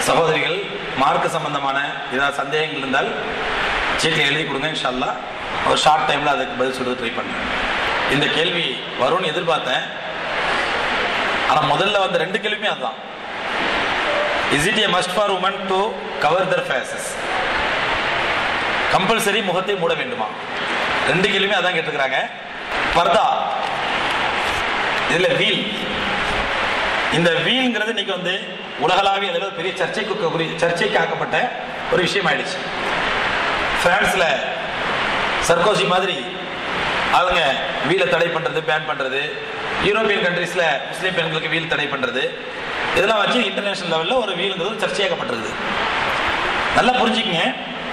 சகோதரிகள் மார்க்க சம்பந்தமான ஏதாவது சந்தேகங்கள் இருந்தால் சீட்டில் எழுதி கொடுங்க இன்ஷா அல்லாஹ் ஒரு ஷார்ட் டைமில் அதுக்கு பதில் சொல்றது ட்ரை பண்ணுறேன் இந்த கேள்வி வரும்னு எதிர்பார்த்தேன் ஆனால் முதல்ல வந்த ரெண்டு கேள்வியுமே அதுதான் is it a must for women to cover their faces compulsory முகத்தை மூட வேண்டுமா ரெண்டு கேள்வியுமே அதான் கேட்டிருக்கிறாங்க பர்தா இதுல வீல் இந்த வீல்ங்கிறது இன்னைக்கு வந்து உலகளாவிய அளவில் பெரிய சர்ச்சைக்கு குறி- சர்ச்சைக்கு ஆக்கப்பட்ட ஒரு விஷயம் ஆயிடுச்சு பிரான்ஸ்ல சர்கோசி மாதிரி அவங்க வீலை தடை பண்றது பேன் பண்றது யூரோப்பியன் கண்ட்ரீஸ்ல முஸ்லீம் பெண்களுக்கு வீல் தடை பண்றது இதெல்லாம் வச்சு இன்டர்நேஷனல் லெவல்ல ஒரு வீலுங்கிறது சர்ச்சையாக்கப்பட்டிருக்கு நல்லா புரிஞ்சுக்கங்க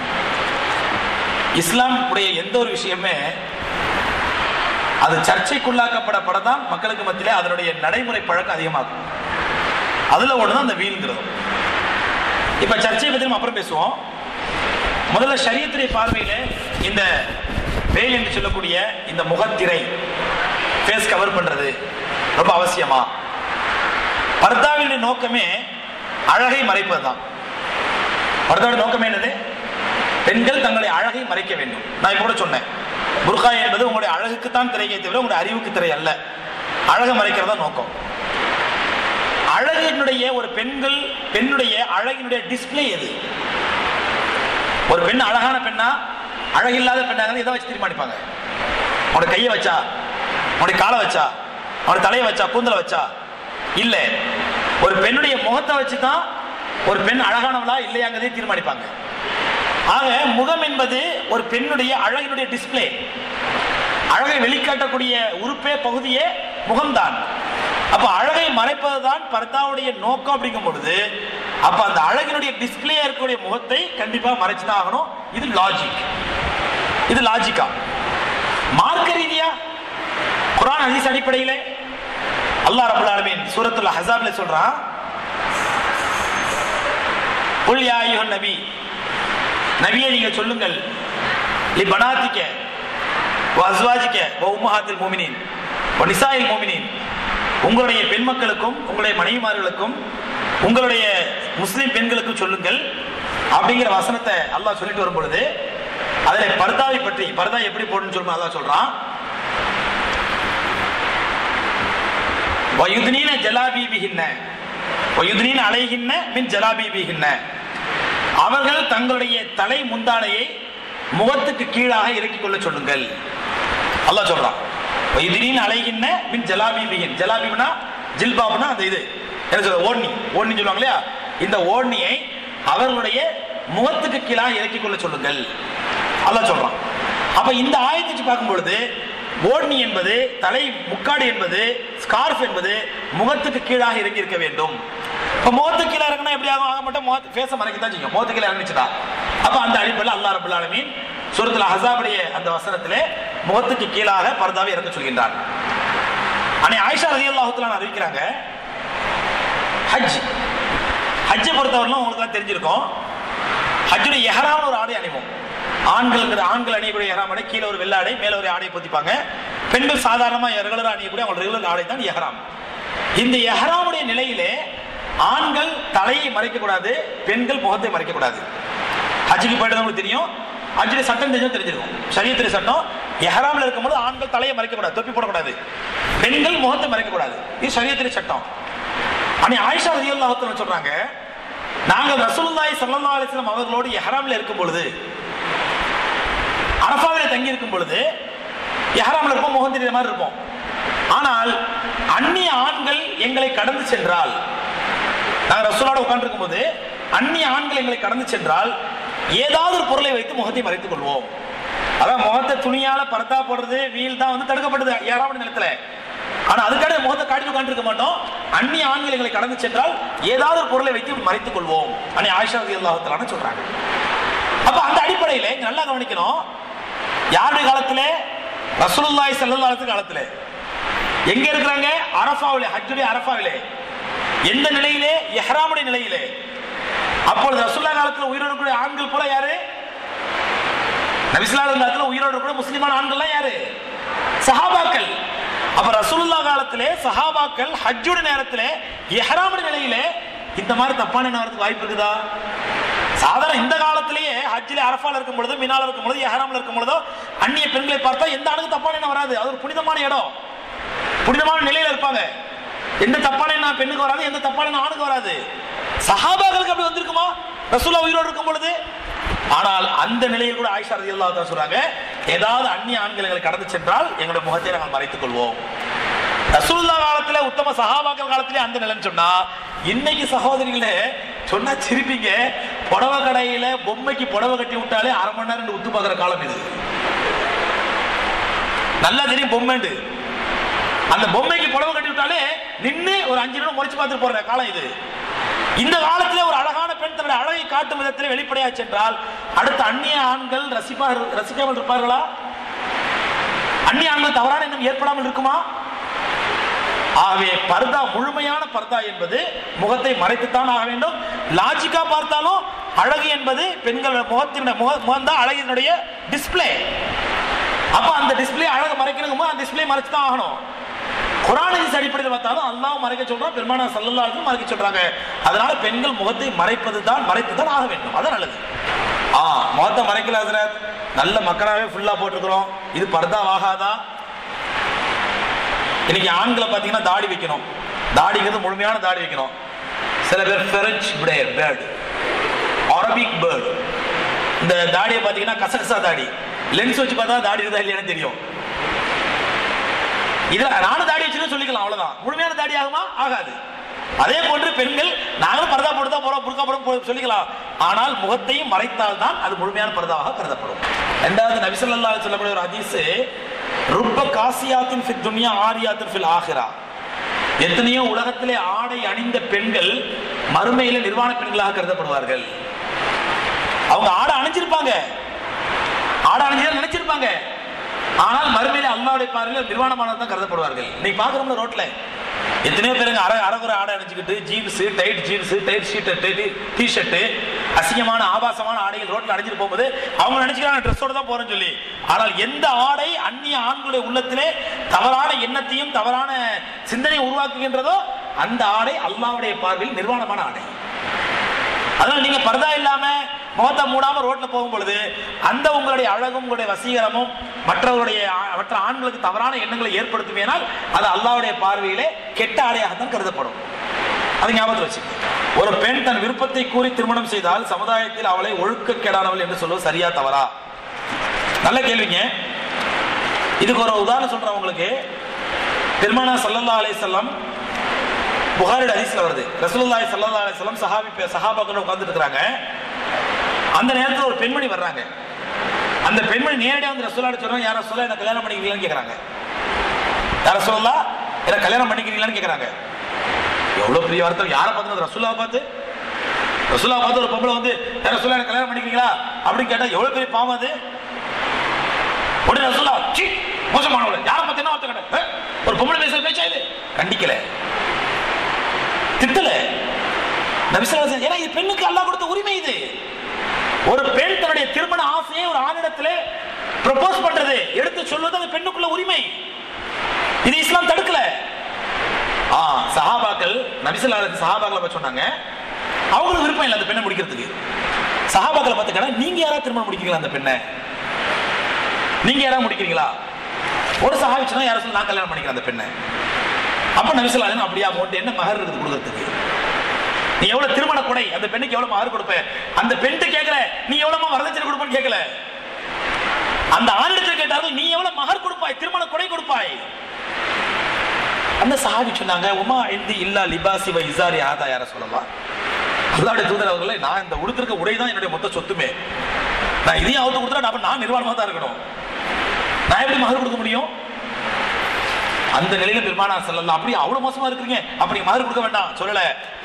இஸ்லாம் உடைய எந்த ஒரு விஷயமே அது சர்ச்சைக்குள்ளாக்கப்படப்பட தான் மக்களுக்கு மத்தியிலே அதனுடைய நடைமுறை பழக்கம் அதிகமாகும் அதுல ஒண்ணுதான் அந்த வீல்ங்கிறது இப்ப சர்ச்சையை பத்தி நம்ம அப்புறம் பேசுவோம் முதல்ல ஷரியத்துடைய பார்வையில இந்த வேல் என்று சொல்லக்கூடிய இந்த முகத்திரை ஃபேஸ் கவர் பண்றது ரொம்ப அவசியமா பர்தாவினுடைய நோக்கமே அழகை மறைப்பது தான் பர்தாவுடைய நோக்கமே என்னது பெண்கள் தங்களை அழகை மறைக்க வேண்டும் நான் இப்ப கூட சொன்னேன் புர்கா என்பது உங்களுடைய அழகுக்கு தான் திரையை தவிர உங்களுடைய அறிவுக்கு திரை அல்ல அழகை மறைக்கிறதா நோக்கம் அழகினுடைய ஒரு பெண்கள் பெண்ணுடைய அழகினுடைய டிஸ்ப்ளே எது ஒரு பெண் அழகான பெண்ணா அழகில்லாத பெண்ணாங்க எதை வச்சு தீர்மானிப்பாங்க அவனுடைய கையை வச்சா அவனுடைய காலை வச்சா அவனுடைய தலையை வச்சா கூந்தலை வச்சா இல்ல ஒரு பெண்ணுடைய முகத்தை வச்சு தான் ஒரு பெண் அழகானவளா இல்லையாங்கிறதை தீர்மானிப்பாங்க ஆக முகம் என்பது ஒரு பெண்ணுடைய அழகினுடைய டிஸ்ப்ளே அழகை வெளிக்காட்டக்கூடிய உறுப்பே பகுதியே முகம்தான் அப்ப அழகை மறைப்பதுதான் பர்தாவுடைய நோக்கம் அப்படிங்கும் பொழுது அப்ப அந்த அழகினுடைய டிஸ்பிளே இருக்கக்கூடிய முகத்தை கண்டிப்பா மறைச்சுதான் ஆகணும் இது லாஜிக் இது லாஜிக்கா மார்க்க ரீதியா குரான் ஹதீஸ் அடிப்படையில அல்லாஹ் ரபுல் ஆலமீன் சூரத்துல் ஹஸாப்ல சொல்றான் குல் யா அய்யுஹன் நபி நபியை நீங்க சொல்லுங்கள் லி பனாத்திக்க வ அஸ்வாஜிக்க வ உம்மஹாத்தில் மூமினின் வ நிசாயில் மூமினின் உங்களுடைய பெண் மக்களுக்கும் உங்களுடைய மனைவிமார்களுக்கும் உங்களுடைய முஸ்லிம் பெண்களுக்கும் சொல்லுங்கள் அப்படிங்கிற வசனத்தை அல்லாஹ் சொல்லிட்டு வரும் பொழுது அதில் பர்தாவை பற்றி பர்தா எப்படி போடணும்னு சொல்லுமா அல்லாஹ் சொல்றான் வயுத்னீன ஜலாபீபிகின்ன வயுத்னீன அலைகின்ன மின் ஜலாபீபிகின்ன அவர்கள் தங்களுடைய தலை முந்தானையை முகத்துக்கு கீழாக இறக்கிக் கொள்ள சொல்லுங்கள் அல்லாஹ் சொல்றான் வயுத்னீன அலைகின்ன மின் ஜலாபீபிகின் ஜலாபீப்னா ஜில்பாப்னா அந்த இது என்ன சொல்ற ஓட்னி ஓட்னி சொல்லுவாங்க இல்லையா இந்த ஓட்னியை அவர்களுடைய முகத்துக்கு கீழாக இறக்கிக் கொள்ள சொல்லுங்கள் அல்லாஹ் சொல்றான் அப்ப இந்த ஆயத்தை வச்சு பார்க்கும் பொழுது ஓட்னி என்பது தலை முக்காடு என்பது ஸ்கார்ஃப் என்பது முகத்துக்கு கீழாக இறங்கி இருக்க வேண்டும் இப்ப முகத்துக்கு கீழே இறங்கினா எப்படி ஆகும் ஆக மாட்டோம் முகத்து ஃபேஸ மறைக்க தான் செய்யும் முகத்துக்கு கீழே இறங்கிச்சுடா அப்ப அந்த அடிப்படையில் அல்லாஹ் ரபுல் ஆலமீன் சூரத்துல ஹசாபுடைய அந்த வசனத்திலே முகத்துக்கு கீழாக பர்தாவை இறக்க சொல்கின்றார் அன்னை ஆயிஷா ரலியல்லாஹு அறிவிக்கிறாங்க ஹஜ் ஹஜ்ஜை பொறுத்தவரையிலும் உங்களுக்கு தெரிஞ்சிருக்கும் ஹஜ்ஜுடைய எஹராம்னு ஒரு ஆடை அணிவோம் ஆண்களுக்கு ஆண்கள் அணியக்கூடிய எஹராம் ஆடை கீழே ஒரு வெள்ளாடை மேல ஒரு ஆடையை பொத்திப்பாங்க பெண்கள் சாதாரணமா ரெகுலரா அணியக்கூடிய அவங்க ரெகுலர் ஆடை தான் எஹராம் இந்த எஹராமுடைய நிலையிலே ஆண்கள் தலையை மறைக்க கூடாது பெண்கள் முகத்தை மறைக்க கூடாது ஹஜ்ஜுக்கு போயிட்டு உங்களுக்கு தெரியும் ஹஜ்ஜுடைய சட்டம் தெரிஞ்சும் தெரிஞ்சிருக்கும் சரியத்திரி சட்டம் எஹராமில் இருக்கும்போது ஆண்கள் தலையை மறைக்க கூடாது தொப்பி போடக்கூடாது பெண்கள் முகத்தை மறைக்க கூடாது இது சரியத்திரி சட்டம் அன்னை ஆயிஷா ரலியல்லாஹு சொல்றாங்க நாங்கள் ரசூலுல்லாஹி ஸல்லல்லாஹு அலைஹி வஸல்லம் அவர்களோடு இஹ்ராமில் இருக்கும் பொழுது அரஃபாவில் தங்கி இருக்கும் பொழுது இஹ்ராமில் இருப்போம் முகம் தெரியுற மாதிரி இருப்போம் ஆனால் அந்நிய ஆண்கள் எங்களை கடந்து சென்றால் நாங்கள் ரசூலோட உட்கார்ந்து போது அந்நிய ஆண்கள் எங்களை கடந்து சென்றால் ஏதாவது ஒரு பொருளை வைத்து முகத்தை மறைத்துக் கொள்வோம் அதான் முகத்தை துணியால பரத்தா போடுறது வீல் தான் வந்து தடுக்கப்பட்டது ஏழாவது நிலத்துல ஆனா அதுக்காக முகத்தை காட்டி உட்கார்ந்து மாட்டோம் அந்நிய ஆண்கள் எங்களை கடந்து சென்றால் ஏதாவது ஒரு பொருளை வைத்து மறைத்துக் கொள்வோம் அன்னை ஆயிஷா ரதி அல்லாஹத்தலான்னு சொல்றாங்க அப்ப அந்த அடிப்படையில இங்க நல்லா கவனிக்கணும் யாருடைய காலத்துல ரசூலுல்லாஹி ஸல்லல்லாஹு அலைஹி காலத்துல எங்க இருக்கிறாங்க அரஃபாவிலே ஹஜ்ஜுடைய அரஃபாவிலே எந்த நிலையிலே இஹ்ராமுடைய நிலையிலே அப்பொழுது ரசூல்லா காலத்துல உயிரோடு இருக்கக்கூடிய ஆண்கள் பூரா யாரு நபிஸ்லா காலத்துல உயிரோடு இருக்கக்கூடிய முஸ்லிமான ஆண்கள்லாம் யாரு சஹாபாக்கள் அப்ப ரசூலுல்லா காலத்திலே சஹாபாக்கள் ஹஜ்ஜுடைய நேரத்திலே இஹ்ராமுடைய நிலையிலே இந்த மாதிரி தப்பான எண்ணம் வரதுக்கு வாய்ப்பு இருக்குதா சாதாரண இந்த காலத்திலேயே ஹஜ்ஜிலே அரஃபால இருக்கும் பொழுது மினால இருக்கும் பொழுது எஹராம்ல இருக்கும் பொழுதோ அந்நிய பெண்களை பார்த்தா எந்த ஆணுக்கும் தப்பான எண்ணம் வராது அது ஒரு புனிதமான இடம் புனிதமான நிலையில இருப்பாங்க எந்த தப்பான எண்ணம் பெண்ணுக்கு வராது எந்த தப்பான எண்ணம் ஆணுக்கு வராது சஹாபாக்களுக்கு அப்படி வந்திருக்குமா ரசூலா உயிரோடு இருக்கும் பொழுது ஆனால் அந்த நிலையில் கூட ஆயிஷா ரலியல்லாஹு அன்ஹா சொல்றாங்க ஏதாவது அந்நிய ஆண்கள் எங்களை கடந்து சென்றால் எங்களுடைய முகத்தை நாங்கள் மறைத்துக் கொள்வோம் ரசூல்லா காலத்துல உத்தம சஹாபாக்கள் காலத்திலே அந்த நிலைன்னு சொன்னா இன்னைக்கு சகோதரிகளே சொன்னா சிரிப்பீங்க புடவை கடையில பொம்மைக்கு புடவை கட்டி விட்டாலே அரை மணி நேரம் உத்து பார்க்குற காலம் இது நல்லா தெரியும் பொம்மைண்டு அந்த பொம்மைக்கு புடவை கட்டி விட்டாலே நின்று ஒரு அஞ்சு நிமிடம் முறைச்சு பார்த்துட்டு போற காலம் இது இந்த காலத்திலே ஒரு அழகான பெண் தன்னுடைய அழகை காட்டும் விதத்திலே வெளிப்படையா சென்றால் அடுத்த அந்நிய ஆண்கள் ரசிப்பா ரசிக்காமல் இருப்பார்களா அந்நிய ஆண்கள் தவறான எண்ணம் ஏற்படாமல் இருக்குமா ஆகவே பர்தா முழுமையான பர்தா என்பது முகத்தை மறைத்துத்தான் ஆக வேண்டும் லாஜிக்கா பார்த்தாலும் அழகு என்பது பெண்கள் முகத்தினுடைய முக முகம் தான் அழகினுடைய டிஸ்ப்ளே அப்ப அந்த டிஸ்ப்ளே அழகு மறைக்கணுங்க அந்த டிஸ்ப்ளே மறைச்சு தான் ஆகணும் குரானின் அடிப்படையில் பார்த்தாலும் அல்லாஹ் மறைக்க சொல்றான் பெருமானா சல்லல்லாஹு மறைக்க சொல்றாங்க அதனால பெண்கள் முகத்தை மறைப்பது தான் மறைத்து தான் ஆக வேண்டும் அது நல்லது ஆ முகத்தை மறைக்கல ஹசரத் நல்ல மக்களாவே ஃபுல்லா போட்டிருக்கிறோம் இது பர்தாவாகாதா இன்னைக்கு ஆண்களை பார்த்தீங்கன்னா தாடி வைக்கணும் தாடிங்கிறது முழுமையான தாடி வைக்கணும் சில பேர் French beard beard Arabic beard இந்த தாடியை பார்த்தீங்கன்னா கசகசா தாடி லென்ஸ் வச்சு பார்த்தா தாடி இருந்தா இல்லையான்னு தெரியும் இதுல நானும் தாடி வச்சுன்னு சொல்லிக்கலாம் அவ்வளவுதான் முழுமையான தாடி ஆகுமா ஆகாது அதே போன்று பெண்கள் நாங்களும் பரதா போட்டு தான் போறோம் புர்கா போடும் போ- சொல்லிக்கலாம் ஆனால் முகத்தையும் மறைத்தால் தான் அது முழுமையான பரதாவாக கருதப்படும் இரண்டாவது நபிசல்லா சொல்லக்கூடிய ஒரு ஹதீஸ் ருப்ப காசியாத்தின் ஃபித் துன்யா ஆரியாத்தின் ஃபில் ஆஹிரா எத்தனையோ உலகத்திலே ஆடை அணிந்த பெண்கள் மறுமையில நிர்வாண பெண்களாக கருதப்படுவார்கள் அவங்க ஆடை அணிஞ்சிருப்பாங்க ஆடை அணிஞ்சு நினைச்சிருப்பாங்க ஆனால் மறுமையில அல்லாவுடைய பார்வையில் நிர்வாணமானது தான் கருதப்படுவார்கள் இன்னைக்கு பாக்குறோம்ல ரோட்ல எத்தனையோ பேருங்க அரை அரைகுறை ஆடை அணிஞ்சுக்கிட்டு jeans tight jeans tight shirt T shirt அசிங்கமான ஆபாசமான ஆடைகள் ரோட்ல அணிஞ்சிட்டு போகும்போது அவங்க நினைச்சுக்கிறாங்க ட்ரெஸ்ஸோட தான் போறேன்னு சொல்லி ஆனால் எந்த ஆடை அந்நிய ஆண்களுடைய உள்ளத்திலே தவறான எண்ணத்தையும் தவறான சிந்தனையை உருவாக்குகின்றதோ அந்த ஆடை அல்லாவுடைய பார்வையில் நிர்வாணமான ஆடை அதனால நீங்க பர்தா இல்லாம முகத்தை மூடாம ரோட்ல போகும் பொழுது அந்த உங்களுடைய அழகும் உங்களுடைய வசீகரமும் மற்றவருடைய ஆ- மற்ற ஆண்களுக்கு தவறான எண்ணங்களை ஏற்படுத்துமேனால் அது அல்லாஹ்வுடைய பார்வையிலே கெட்ட ஆடையாகத்தான் கருதப்படும் அது ஞாபகத்தில் வச்சு ஒரு பெண் தன் விருப்பத்தை கூறி திருமணம் செய்தால் சமுதாயத்தில் அவளை ஒழுக்கக்கேடானவள் என்று சொல்வது சரியா தவறா நல்ல கேள்விங்க இதுக்கு ஒரு உதாரணம் சொல்றேன் உங்களுக்கு பெருமானா சல்லல்லா அலைஹிஸ்ஸலாம் புகாரில் ஹதீஸ்ல வருது ரசூலுல்லாஹி ஸல்லல்லாஹு அலைஹி வஸல்லம் சஹாபி பே- சஹாபாக்கள் உட்கார்ந்துட்டு இருக்காங்க அந்த நேரத்துல ஒரு பெண்மணி வர்றாங்க அந்த பெண்மணி நேரடியாக வந்து ரசூலுல்லாஹி சொல்றாங்க யார சொல்ல என்ன கல்யாணம் பண்ணிக்கிறீங்களான்னு கேக்குறாங்க யார சொல்லலாம் என்ன கல்யாணம் பண்ணிக்கிறீங்களான்னு கேக்குறாங்க எவ்வளவு பெரிய வார்த்தை யாரை பார்த்து ரசூல்லா பார்த்து ரசூல்லா பார்த்து ஒரு பொம்பளை வந்து யார சொல்ல என்ன கல்யாணம் பண்ணிக்கிறீங்களா அப்படின்னு கேட்டா எவ்வளவு பெரிய பாவம் அது உடனே ரசூல்லா சீ மோசமானவள யாரை பார்த்து என்ன வார்த்தை கேட்ட அஹ், ஒரு பொம்பளை பேசுற பேச்சா இது கண்டிக்கல திட்டல நபிசல்லாசன் ஏன்னா இது பெண்ணுக்கு அல்லாஹ் கொடுத்த உரிமை இது ஒரு பெண் தன்னுடைய திருமண ஆசையை ஒரு ஆணிடத்திலே ப்ரொபோஸ் பண்றது எடுத்து சொல்வது அது பெண்ணுக்குள்ள உரிமை இது இஸ்லாம் தடுக்கல ஆ சஹாபாக்கள் நபிசல்லாசன் சஹாபாக்களை பத்தி சொன்னாங்க அவங்களுக்கு விருப்பம் இல்லை அந்த பெண்ணை முடிக்கிறதுக்கு சஹாபாக்களை பார்த்து கேட்டா நீங்க யாராவது திருமணம் முடிக்கிறீங்களா அந்த பெண்ணை நீங்க யாராவது முடிக்கிறீங்களா ஒரு சஹாபி சொன்னா யாரும் சொல்லி நான் கல்யாணம் பண்ணிக்கிறேன் அந்த பெண்ணை அப்ப நபிசல்லாசன் அப்படியா அமௌண்ட் என்ன மகர் இருக்குது கொடுக்கறதுக்கு நீ எவ்வளவு திருமண கொடை அந்த பெண்ணுக்கு எவ்வளவு மகர் கொடுப்ப அந்த பெண்ணுக்கு கேட்கல நீ எவ்வளவு வரதட்சணை கொடுப்பன்னு கேட்கல அந்த ஆணிடத்தில் கேட்டார்கள் நீ எவ்வளவு மகர் கொடுப்பாய் திருமண கொடை கொடுப்பாய் அந்த சஹாபி சொன்னாங்க உமா இந்தி இல்லா லிபாசி வ இசாரி ஆதா யார சொல்லலாம் அல்லாவுடைய தூதர் அவர்களே நான் இந்த உடுத்திருக்க உடை தான் என்னுடைய மொத்த சொத்துமே நான் இதையும் அவுத்து கொடுத்தா அப்ப நான் நிர்வாணமா தான் இருக்கணும் நான் எப்படி மகர் கொடுக்க முடியும் அந்த நிலையில பெருமானா செல்லலாம் அப்படி அவ்வளவு மோசமா இருக்கீங்க அப்படி மகர் கொடுக்க வேண்டாம் சொல்லல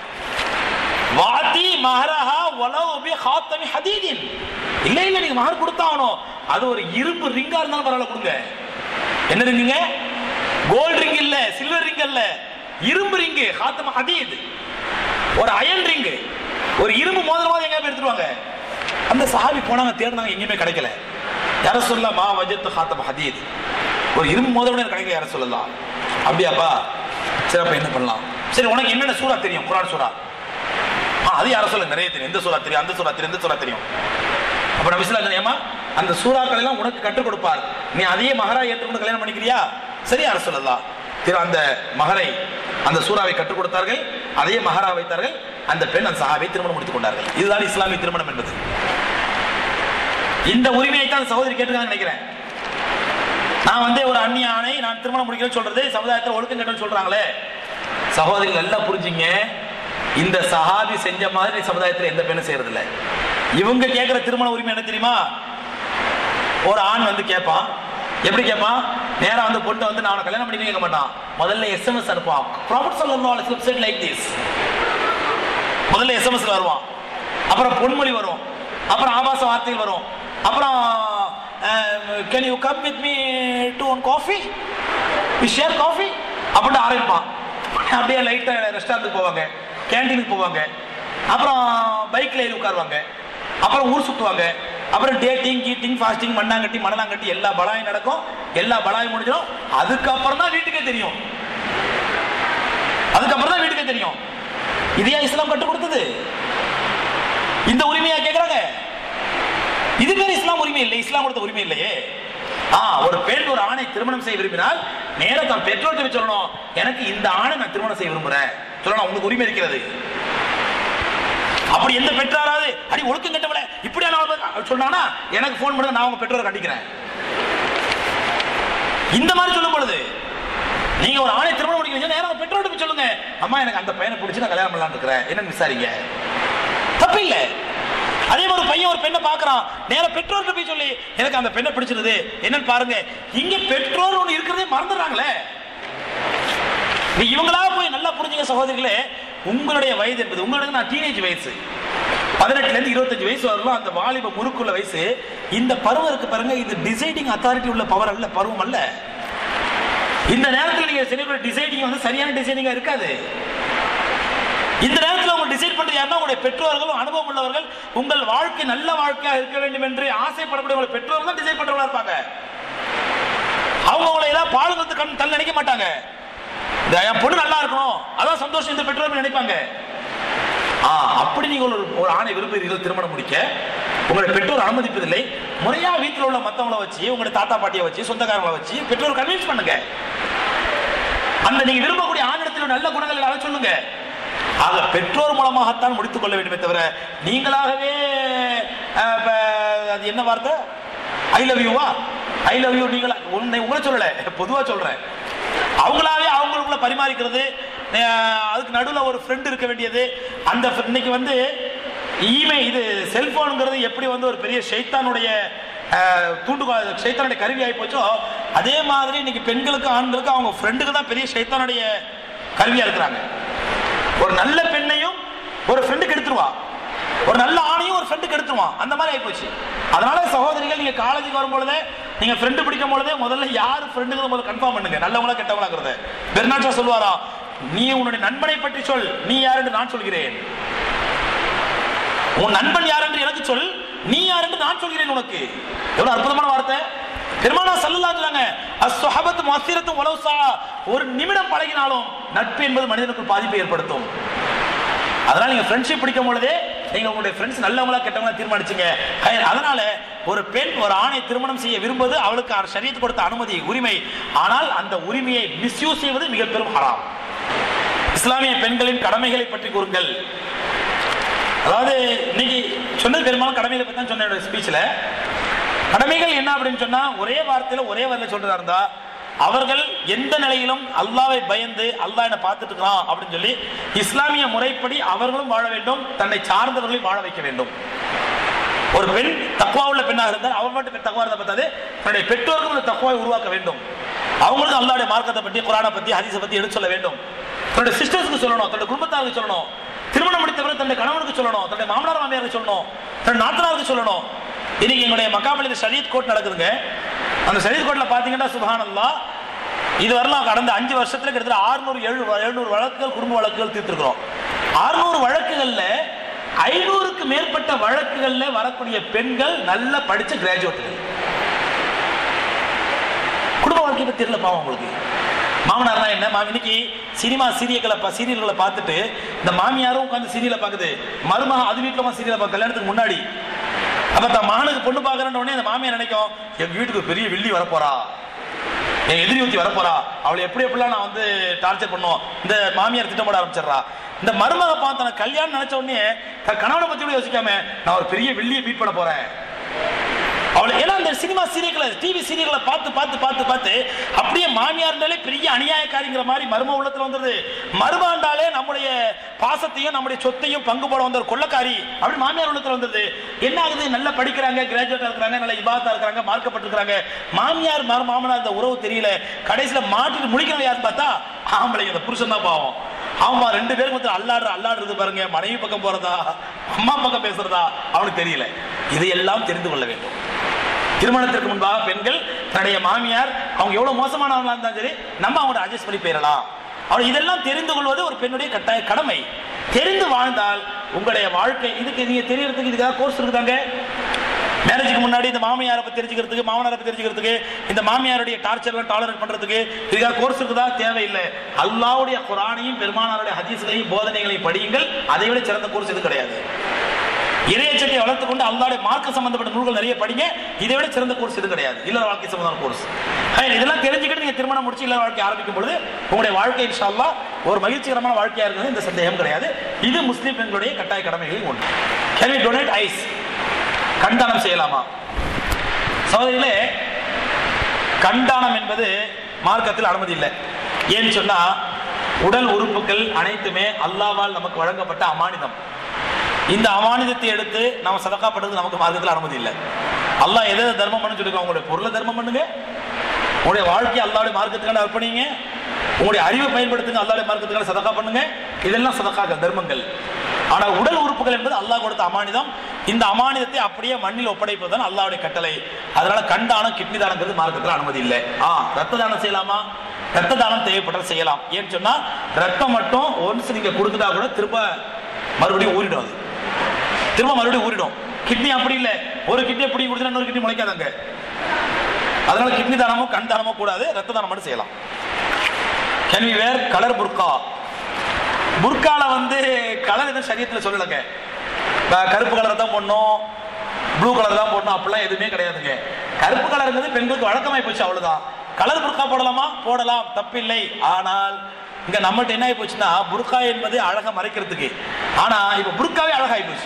வாதி மஹரஹா வலவ் பி ஹாத்தமி ஹதீதின் இல்ல இல்ல நீங்க மகர் கொடுத்தாகணும் அது ஒரு இரும்பு ரிங்கா இருந்தாலும் பரவாயில்ல கொடுங்க என்ன ரிங்குங்க கோல்ட் ரிங் இல்ல சில்வர் ரிங் இல்ல இரும்பு ரிங்கு ஹாத்தம ஹதீத் ஒரு அயன் ரிங்கு ஒரு இரும்பு மோதிரமாவது எங்க போய் எடுத்துருவாங்க அந்த சஹாபி போனாங்க தேடினாங்க எங்கேயுமே கிடைக்கல யார சொல்லலாம் மா வஜத்து ஹாத்தம ஹதீத் ஒரு இரும்பு மோதிரம் கூட எனக்கு கிடைக்கல யார சொல்லலாம் அப்படியாப்பா சரி அப்ப என்ன பண்ணலாம் சரி உனக்கு என்னென்ன சூறா தெரியும் குரான் சூறா ஆ, அது யார சொல்லுங்க நிறைய தெரியும் இந்த சூறா தெரியும் அந்த சூறா தெரியும் இந்த சூறா தெரியும் அப்ப நபி ஸல்லல்லாஹு அலைஹி வஸல்லம் அந்த சூறாக்கள் எல்லாம் உனக்கு கற்றுக் கொடுப்பார் நீ அதையே மகரா ஏற்றுக்கொண்டு கல்யாணம் பண்ணிக்கிறியா சரி யார சொல்லலாம் திரு அந்த மகரை அந்த சூறாவை கற்றுக் கொடுத்தார்கள் அதையே மகரா வைத்தார்கள் அந்த பெண் அந்த சஹாபை திருமணம் முடித்துக் கொண்டார்கள் இதுதான் இஸ்லாமிய திருமணம் என்பது இந்த உரிமையை தான் சகோதரி கேட்டுக்காங்க நினைக்கிறேன் நான் வந்து ஒரு அந்நிய ஆணை நான் திருமணம் முடிக்கிறேன்னு சொல்றது சமுதாயத்தில் ஒழுக்கம் கேட்டேன்னு சொல்றாங்களே சகோதரிகள் எல்லாம் புரிஞ்சுங்க இந்த சஹாபி செஞ்ச மாதிரி சமுதாயத்தில் எந்த பெண்ணும் செய்யறது இல்ல இவங்க கேட்கிற திருமண உரிமை என்ன தெரியுமா ஒரு ஆண் வந்து கேட்பான் எப்படி கேட்பான் நேரா வந்து பொண்ணு வந்து நான் அவனை கல்யாணம் பண்ணிக்க கேட்க மாட்டான் முதல்ல எஸ்எம்எஸ் அனுப்பான் ப்ராஃபிட் சொல்லணும் செட் லைக் திஸ் முதல்ல எஸ்எம்எஸ்ல வருவான் அப்புறம் பொன்மொழி வரும் அப்புறம் ஆபாச வார்த்தைகள் வரும் அப்புறம் can you come with me to one coffee we share coffee அப்படின்னு ஆரம்பிப்பான் அப்படியே லைட்டாக ரெஸ்டாரண்ட்டுக்கு போவாங்க கேண்டீனுக்கு போவாங்க அப்புறம் பைக்கில் ஏறி உட்காருவாங்க அப்புறம் ஊர் சுற்றுவாங்க அப்புறம் டேட்டிங் கீட்டிங் ஃபாஸ்டிங் மண்ணாங்கட்டி மணலாங்கட்டி எல்லா பலாயும் நடக்கும் எல்லா பலாயும் முடிஞ்சிடும் அதுக்கப்புறம் தான் வீட்டுக்கே தெரியும் அதுக்கப்புறம் தான் வீட்டுக்கே தெரியும் இதையா இஸ்லாம் கற்றுக் கொடுத்தது இந்த உரிமையா கேக்குறாங்க இது பேர் இஸ்லாம் உரிமை இல்லை இஸ்லாம் கொடுத்த உரிமை இல்லையே ஆ ஒரு பெண் ஒரு ஆணை திருமணம் செய்ய விரும்பினால் நேரா தன் பெற்றோர்கிட்ட போய் சொல்லணும் எனக்கு இந்த ஆணை நான் திருமணம் செய்ய விரும்புறேன் சொல்லணும் உங்களுக்கு உரிமை இருக்கிறது அப்படி எந்த பெற்றாராவது அடி ஒழுக்கம் கட்டவள இப்படியா நான் சொன்னானா எனக்கு ஃபோன் பண்ணுங்க நான் உங்க பெற்றோரை கண்டிக்கிறேன் இந்த மாதிரி சொல்லும் பொழுது நீங்க ஒரு ஆணை திருமணம் முடிக்கிறீங்க நேரம் உங்க பெற்றோர்கிட்ட போய் சொல்லுங்க அம்மா எனக்கு அந்த பையனை பிடிச்சி நான் கல்யாணம் பண்ணலாம்னு இருக்கிறேன் என்னன்னு விசாரிங்க தப்பு இல்ல அதே மாதிரி ஒரு பையன் ஒரு பெண்ணை பார்க்கறான் நேரா பெற்றோர்கிட்ட போய் சொல்லி எனக்கு அந்த பெண்ணை பிடிச்சிருது என்னன்னு பாருங்க இங்க பெற்றோர் ஒண்ணு இருக்கிறதே மறந்துடுறாங்களே நீ இவங்களா போய் நல்லா புரிஞ்சுங்க சகோதரிகளே உங்களுடைய வயது என்பது உங்களுக்கு நான் டீனேஜ் வயசு பதினெட்டுல இருந்து இருபத்தஞ்சு வயசு வரலாம் அந்த வாலிப முறுக்குள்ள வயசு இந்த பருவம் இருக்கு பாருங்க இது டிசைடிங் அத்தாரிட்டி உள்ள பவர் அல்ல பருவம் அல்ல இந்த நேரத்தில் நீங்க செய்யக்கூடிய டிசைடிங் வந்து சரியான டிசைனிங்கா இருக்காது இந்த நேரத்தில் உங்க டிசைட் பண்றது யாருன்னா உங்களுடைய பெற்றோர்களும் அனுபவம் உள்ளவர்கள் உங்கள் வாழ்க்கை நல்ல வாழ்க்கையா இருக்க வேண்டும் என்று ஆசைப்படக்கூடிய உங்களுடைய பெற்றோர்கள் தான் டிசைட் பண்றவங்களா இருப்பாங்க அவங்க உங்களை ஏதாவது பாலுங்கிறது கண் தள்ள நினைக்க மாட்டாங்க இந்த என் பொண்ணு நல்லா இருக்கணும் அதான் சந்தோஷம் இந்த பெற்றோர்கள் நினைப்பாங்க ஆ அப்படி நீங்க ஒரு ஒரு ஆணை விரும்புகிறீர்கள் திருமணம் முடிக்க உங்களுடைய பெற்றோர் அனுமதிப்பதில்லை முறையா வீட்டில் உள்ள மத்தவங்கள வச்சு உங்களுடைய தாத்தா பாட்டியை வச்சு சொந்தக்காரங்களை வச்சு பெற்றோர் கன்வின்ஸ் பண்ணுங்க அந்த நீங்க விரும்பக்கூடிய ஆணிடத்தில் நல்ல குணங்கள் அதை சொல்லுங்க ஆக பெற்றோர் மூலமாகத்தான் முடித்துக் கொள்ள வேண்டுமே தவிர நீங்களாகவே அஹ், இப்ப, அது என்ன வார்த்தை ஐ லவ் யூவா ஐ லவ் யூ நீங்களா உன்னை உங்களை சொல்லல பொதுவா சொல்றேன் அவங்களாவே அவங்களுக்குள்ள பரிமாறிக்கிறது அஹ், அதுக்கு நடுவில் ஒரு ஃப்ரெண்ட் இருக்க வேண்டியது அந்த friend- இன்னைக்கு வந்து இமெ இது செல்போனுங்கிறது எப்படி வந்து ஒரு பெரிய ஷைத்தானுடைய அஹ், தூண்டுகோல் ஷைத்தானுடைய கருவி ஆகி போச்சோ அதே மாதிரி இன்னைக்கு பெண்களுக்கு ஆண்களுக்கு அவங்க ஃப்ரெண்டுக்கு தான் பெரிய ஷைத்தானுடைய கருவியா இருக்கிறாங்க ஒரு நல்ல பெண்ணையும் ஒரு ஃப்ரெண்டுக்கு எடுத்துருவா ஒரு நல்ல ஆணையும் ஒரு ஃப்ரெண்டுக்கு எடுத்துருவான் அந்த மாதிரி ஆயிப்போச்சு அதனால சகோதரிகள் நீங்க காலேஜுக்கு வரும்பொழுதே நீங்க ஃப்ரெண்டு பிடிக்கும் பொழுதே முதல்ல யார் ஃப்ரெண்டுக்கு முதல்ல கன்ஃபார்ம் பண்ணுங்க நல்லவங்களா கெட்டவங்களாங்கிறத பெர்னாட்சா சொல்லுவாரா நீ உன்னுடைய நண்பனை பற்றி சொல் நீ யார் என்று நான் சொல்கிறேன் உன் நண்பன் யார் என்று எனக்கு சொல் நீ யார் என்று நான் சொல்கிறேன் உனக்கு எவ்வளவு அற்புதமான வார்த்தை பெருமானா சல்லல்லாங்க அஸ்ஸஹபத்து மஸ்ஸிரத்து உலவு சா ஒரு நிமிடம் பழகினாலும் நட்பு என்பது மனிதனுக்கு பாதிப்பை ஏற்படுத்தும் அதனால நீங்க ஃப்ரெண்ட்ஷிப் பிடிக்கும் பொழுதே நீங்க உங்களுடைய ஃப்ரெண்ட்ஸ் நல்லவங்களா கெட்டவங்களா தீர்மானிச்சுங்க ஹை- அதனால ஒரு பெண் ஒரு ஆணை திருமணம் செய்ய விரும்புவது அவளுக்கு சரியத்து கொடுத்த அனுமதி உரிமை ஆனால் அந்த உரிமையை மிஸ்யூஸ் செய்வது மிக பெரும் ஹராம் இஸ்லாமிய பெண்களின் கடமைகளை பற்றி கூறுங்கள் அதாவது இன்னைக்கு சொன்னது பெரும்பாலும் கடமைகளை பத்தி தான் சொன்னேன் ஸ்பீச்ல கடமைகள் என்ன அப்படின்னு சொன்னா ஒரே வார்த்தையில ஒரே வரல சொல்றதா இருந்தா அவர்கள் எந்த நிலையிலும் அல்லாவை பயந்து அல்லாஹ் என்ன பார்த்துட்டு இருக்கிறான் அப்படின்னு சொல்லி இஸ்லாமிய முறைப்படி அவர்களும் வாழ வேண்டும் தன்னை சார்ந்தவர்களையும் வாழ வைக்க வேண்டும் ஒரு பெண் தக்குவா உள்ள பெண்ணாக இருந்தால் அவர் மட்டும் தக்குவா இருந்தா பார்த்தாது தன்னுடைய பெற்றோருக்கும் இந்த தக்குவாவை உருவாக்க வேண்டும் அவங்களுக்கும் அல்லாவுடைய மார்க்கத்தை பற்றி குரானை பத்தி ஹதீஸை பத்தி எடுத்து சொல்ல வேண்டும் தன்னுடைய சிஸ்டர்ஸ்க்கு சொல்லணும் தன்னுடைய குடும்பத்தாருக்கு சொல்லணும் திருமணம் முடித்தவரை தன்னுடைய கணவனுக்கு சொல்லணும் தன்னுடைய மாமனார் மாமியாருக்கு சொல்லணும் தன்னுடைய நாத்தனாருக்கு சொல்லணும் இன்னைக்கு எங்களுடைய மக்காமலில் ஷரீத் கோட் நடக்குதுங்க அந்த ஷரீத் கோட்ல பாத்தீங்கன்னா சுபஹானல்லா இது வரலாம் கடந்த அஞ்சு வருஷத்துல கிட்டத்தட்ட ஆறுநூறு ஏழு எழுநூறு வழக்குகள் குடும்ப வழக்குகள் தீர்த்திருக்கிறோம் ஆறுநூறு வழக்குகள்ல ஐநூறுக்கு மேற்பட்ட வழக்குகள்ல வரக்கூடிய பெண்கள் நல்ல படிச்ச கிராஜுவேட்டுகள் குடும்ப வாழ்க்கை பத்தி தெரியல பாவம் உங்களுக்கு மாமனார்னா என்ன மாமி இன்னைக்கு சினிமா சீரியல்களை பா- சீரியல்களை பார்த்துட்டு இந்த மாமியாரும் உட்காந்து சீரியலை பார்க்குது மருமகன் அது வீட்டில் சீரியலை பார்க்க கல்யாணத்துக்கு முன்னாடி அப்ப தான் மகனுக்கு பொண்ணு பார்க்கறேன்னு உடனே அந்த மாமியார் நினைக்கும் எங்க வீட்டுக்கு ஒரு பெரிய வெள்ளி வரப்போறா என் எதிரி ஊத்தி வரப்போறா அவளை எப்படி எப்படிலாம் நான் வந்து டார்ச்சர் பண்ணுவோம் இந்த மாமியார் திட்டம் போட ஆரம்பிச்சிடுறா இந்த மருமக பார்த்து தனக்கு கல்யாணம் நினைச்ச உடனே தன் கணவனை பத்தி கூட யோசிக்காம நான் ஒரு பெரிய வெள்ளியை பீட் பண்ண போறேன் அவளை ஏன்னா அந்த சினிமா சீரியல்களை டிவி சீரியல்களை பார்த்து பார்த்து பார்த்து பார்த்து அப்படியே மாமியார்னாலே பெரிய அநியாயக்காரிங்கிற மாதிரி மரும உள்ளத்துல வந்துருது மருமாண்டாலே நம்முடைய பாசத்தையும் நம்முடைய சொத்தையும் பங்கு போட வந்த ஒரு கொள்ளக்காரி அப்படி மாமியார் உள்ளத்துல வந்துருது என்ன ஆகுது நல்லா படிக்கிறாங்க கிராஜுவேட்டா இருக்கிறாங்க நல்ல இபாத்தா இருக்கிறாங்க மார்க்கப்பட்டிருக்கிறாங்க மாமியார் மரு மாமனார் இந்த உறவு தெரியல கடைசியில மாட்டிட்டு முடிக்கிறவங்க யாருன்னு பார்த்தா ஆம்பளைங்க இந்த புருஷன் தான் பாவம் ஆமா ரெண்டு பேருக்கு மத்தியில் அல்லாடுற அல்லாடுறது பாருங்க மனைவி பக்கம் போறதா அம்மா பக்கம் பேசுறதா அவனுக்கு தெரியல இதையெல்லாம் தெரிந்து கொள்ள வேண்டும் திருமணத்திற்கு முன்பாக பெண்கள் தன்னுடைய மாமியார் அவங்க எவ்வளவு மோசமானவங்களா இருந்தாலும் சரி நம்ம அவங்களோட அட்ஜஸ்ட் பண்ணி போயிடலாம் அவர் இதெல்லாம் தெரிந்து கொள்வது ஒரு பெண்ணுடைய கட்டாய கடமை தெரிந்து வாழ்ந்தால் உங்களுடைய வாழ்க்கை இதுக்கு நீங்க தெரியறதுக்கு இதுக்காக கோர்ஸ் இருக்குதாங்க மேரேஜுக்கு முன்னாடி இந்த மாமியாரை பத்தி தெரிஞ்சுக்கிறதுக்கு மாமனாரை பத்தி தெரிஞ்சுக்கிறதுக்கு இந்த மாமியாருடைய டார்ச்சர்லாம் டாலரேட் பண்றதுக்கு இதுக்காக கோர்ஸ் இருக்குதா தேவையில்லை அல்லாவுடைய குரானையும் பெருமானாருடைய ஹதீஸ்களையும் போதனைகளையும் படியுங்கள் அதை விட சிறந்த கோர்ஸ் இது கிடையாது இறையச்சத்தை வளர்த்து கொண்டு அல்லாவுடைய மார்க்க சம்பந்தப்பட்ட நூல்கள் நிறைய படிங்க இதை விட சிறந்த கோர்ஸ் இது கிடையாது இல்லற வாழ்க்கை சம்பந்தமான கோர்ஸ் இதெல்லாம் தெரிஞ்சுக்கிட்டு நீங்க திருமணம் முடிச்சு இல்லற வாழ்க்கை ஆரம்பிக்கும் பொழுது உங்களுடைய வாழ்க்கை இன்ஷா அல்லாஹ் ஒரு மகிழ்ச்சிகரமான வாழ்க்கையா இருக்கிறது இந்த சந்தேகம் கிடையாது இது முஸ்லீம் பெண்களுடைய கட்டாய கடமைகளில் ஒன்று கேன் வி டொனேட் ஐஸ் கண்தானம் செய்யலாமா சகோதரிகளே கண்தானம் என்பது மார்க்கத்தில் அனுமதி இல்லை ஏன்னு சொன்னா உடல் உறுப்புகள் அனைத்துமே அல்லாவால் நமக்கு வழங்கப்பட்ட அமானிதம் இந்த அமானிதத்தை எடுத்து நாம சதக்கா பண்றது நமக்கு மார்க்கத்தில் அனுமதி இல்லை அல்லாஹ் எதை எதை தர்மம் பண்ணு சொல்லிருக்கோம் உங்களுடைய பொருளை தர்மம் பண்ணுங்க உங்களுடைய வாழ்க்கையை அல்லாவுடைய மார்க்கத்துக்கான அர்ப்பணிங்க உங்களுடைய அறிவை பயன்படுத்துங்க அல்லாவுடைய மார்க்கத்துக்கான சதக்கா பண்ணுங்க இதெல்லாம் சதக்காக்கள் தர்மங்கள் ஆனா உடல் உறுப்புகள் என்பது அல்லாஹ் கொடுத்த அமானிதம் இந்த அமானிதத்தை அப்படியே மண்ணில் ஒப்படைப்பதுதான் அல்லாவுடைய கட்டளை அதனால கண்டானம் கிட்னி தானங்கிறது மார்க்கத்தில் அனுமதி இல்லை ஆ ரத்த தானம் செய்யலாமா ரத்த தானம் தேவைப்பட்டால் செய்யலாம் ஏன்னு சொன்னா ரத்தம் மட்டும் ஒன்ஸ் நீங்க கொடுத்துட்டா கூட திரும்ப மறுபடியும் ஊறிடும் அது திரும்ப மறுபடியும் ஊறிடும் கிட்னி அப்படி இல்லை ஒரு கிட்னி பிடி கொடுத்தா இன்னொரு கிட்னி முளைக்காதாங்க அதனால கிட்னி தானமோ கண் தானமோ கூடாது ரத்த தானம் மட்டும் செய்யலாம் கேன் வி வேர் கலர் புர்கா புர்கால வந்து கலர் எதுவும் சரியத்தில் சொல்லலைங்க க- கருப்பு கலர் தான் போடணும் ப்ளூ கலர் தான் போடணும் அப்படிலாம் எதுவுமே கிடையாதுங்க கருப்பு கலருங்கிறது பெண்களுக்கு வழக்கமாய் போச்சு அவ்வளவுதான் கலர் புர்கா போடலாமா போடலாம் தப்பில்லை ஆனால் இங்க நம்மகிட்ட என்ன ஆகி போச்சுன்னா புர்கா என்பது அழகை மறைக்கிறதுக்கு ஆனா இப்ப புர்காவே அழகாகி போச்சு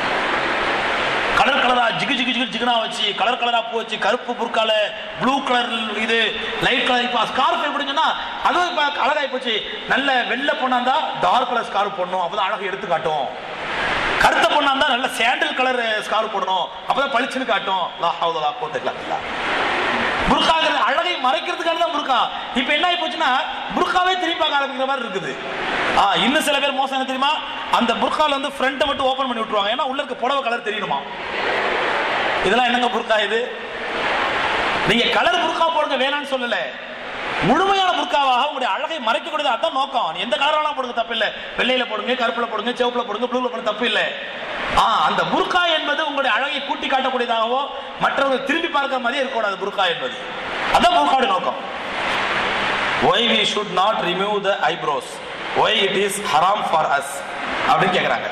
கலர் கலரா ஜிகு ஜிகு ஜிகு ஜிகுனா வச்சு கலர் கலரா பூ வச்சு கருப்பு புர்கால ப்ளூ கலர் இது லைட் கலர் இப்போ ஸ்கார்ஃப் எப்படி சொன்னா அதுவும் இப்போ அழகாகி போச்சு நல்ல வெள்ளை பொண்ணா இருந்தா டார்க் கலர் ஸ்கார்ஃப் போடணும் அப்பதான் அழகு எடுத்து காட்டும் கருத்த பொண்ணா இருந்தா நல்ல சாண்டல் கலர் ஸ்கார்ஃப் போடணும் அப்பதான் பளிச்சுன்னு காட்டும் லா ஹவுல லா குவத்த இல்லா பில்லா. புர்காங்கிறது அழகை மறைக்கிறதுக்காக தான் புர்கா இப்போ என்ன ஆகி போச்சுன்னா புர்காவே திரும்பி பார்க்க ஆரம்பிக்கிற மாதிரி இருக்குது ஆ இன்னும் சில பேர் மோசம் என்ன தெரியுமா அந்த புர்கால வந்து ஃப்ரண்ட்டை மட்டும் ஓபன் பண்ணி விட்டுருவாங்க ஏன்னா உள்ள இருக்க புடவை கலர் தெரியணுமா இதெல்லாம் என்னங்க புர்கா இது நீங்க கலர் புர்கா போடுங்க வேணாம்னு சொல்லல முழுமையான புர்காவாக உங்களுடைய அழகை மறைக்க கூடாது அதான் நோக்கம் நீ எந்த கலர் வேணா போடுங்க தப்பு இல்ல வெள்ளையில போடுங்க கருப்புல போடுங்க சிவப்புல போடுங்க ப்ளூல போடுங்க தப்பு இல்ல ஆ அந்த புர்கா என்பது உங்களுடைய அழகை கூட்டி காட்டக்கூடியதாகவோ மற்றவர்கள் திரும்பி பார்க்கிற மாதிரியே இருக்கக்கூடாது புர்கா என்பது அதான் புர்காவுடைய நோக்கம் why we should not remove the eyebrows why it is haram for us அப்படின்னு கேக்குறாங்க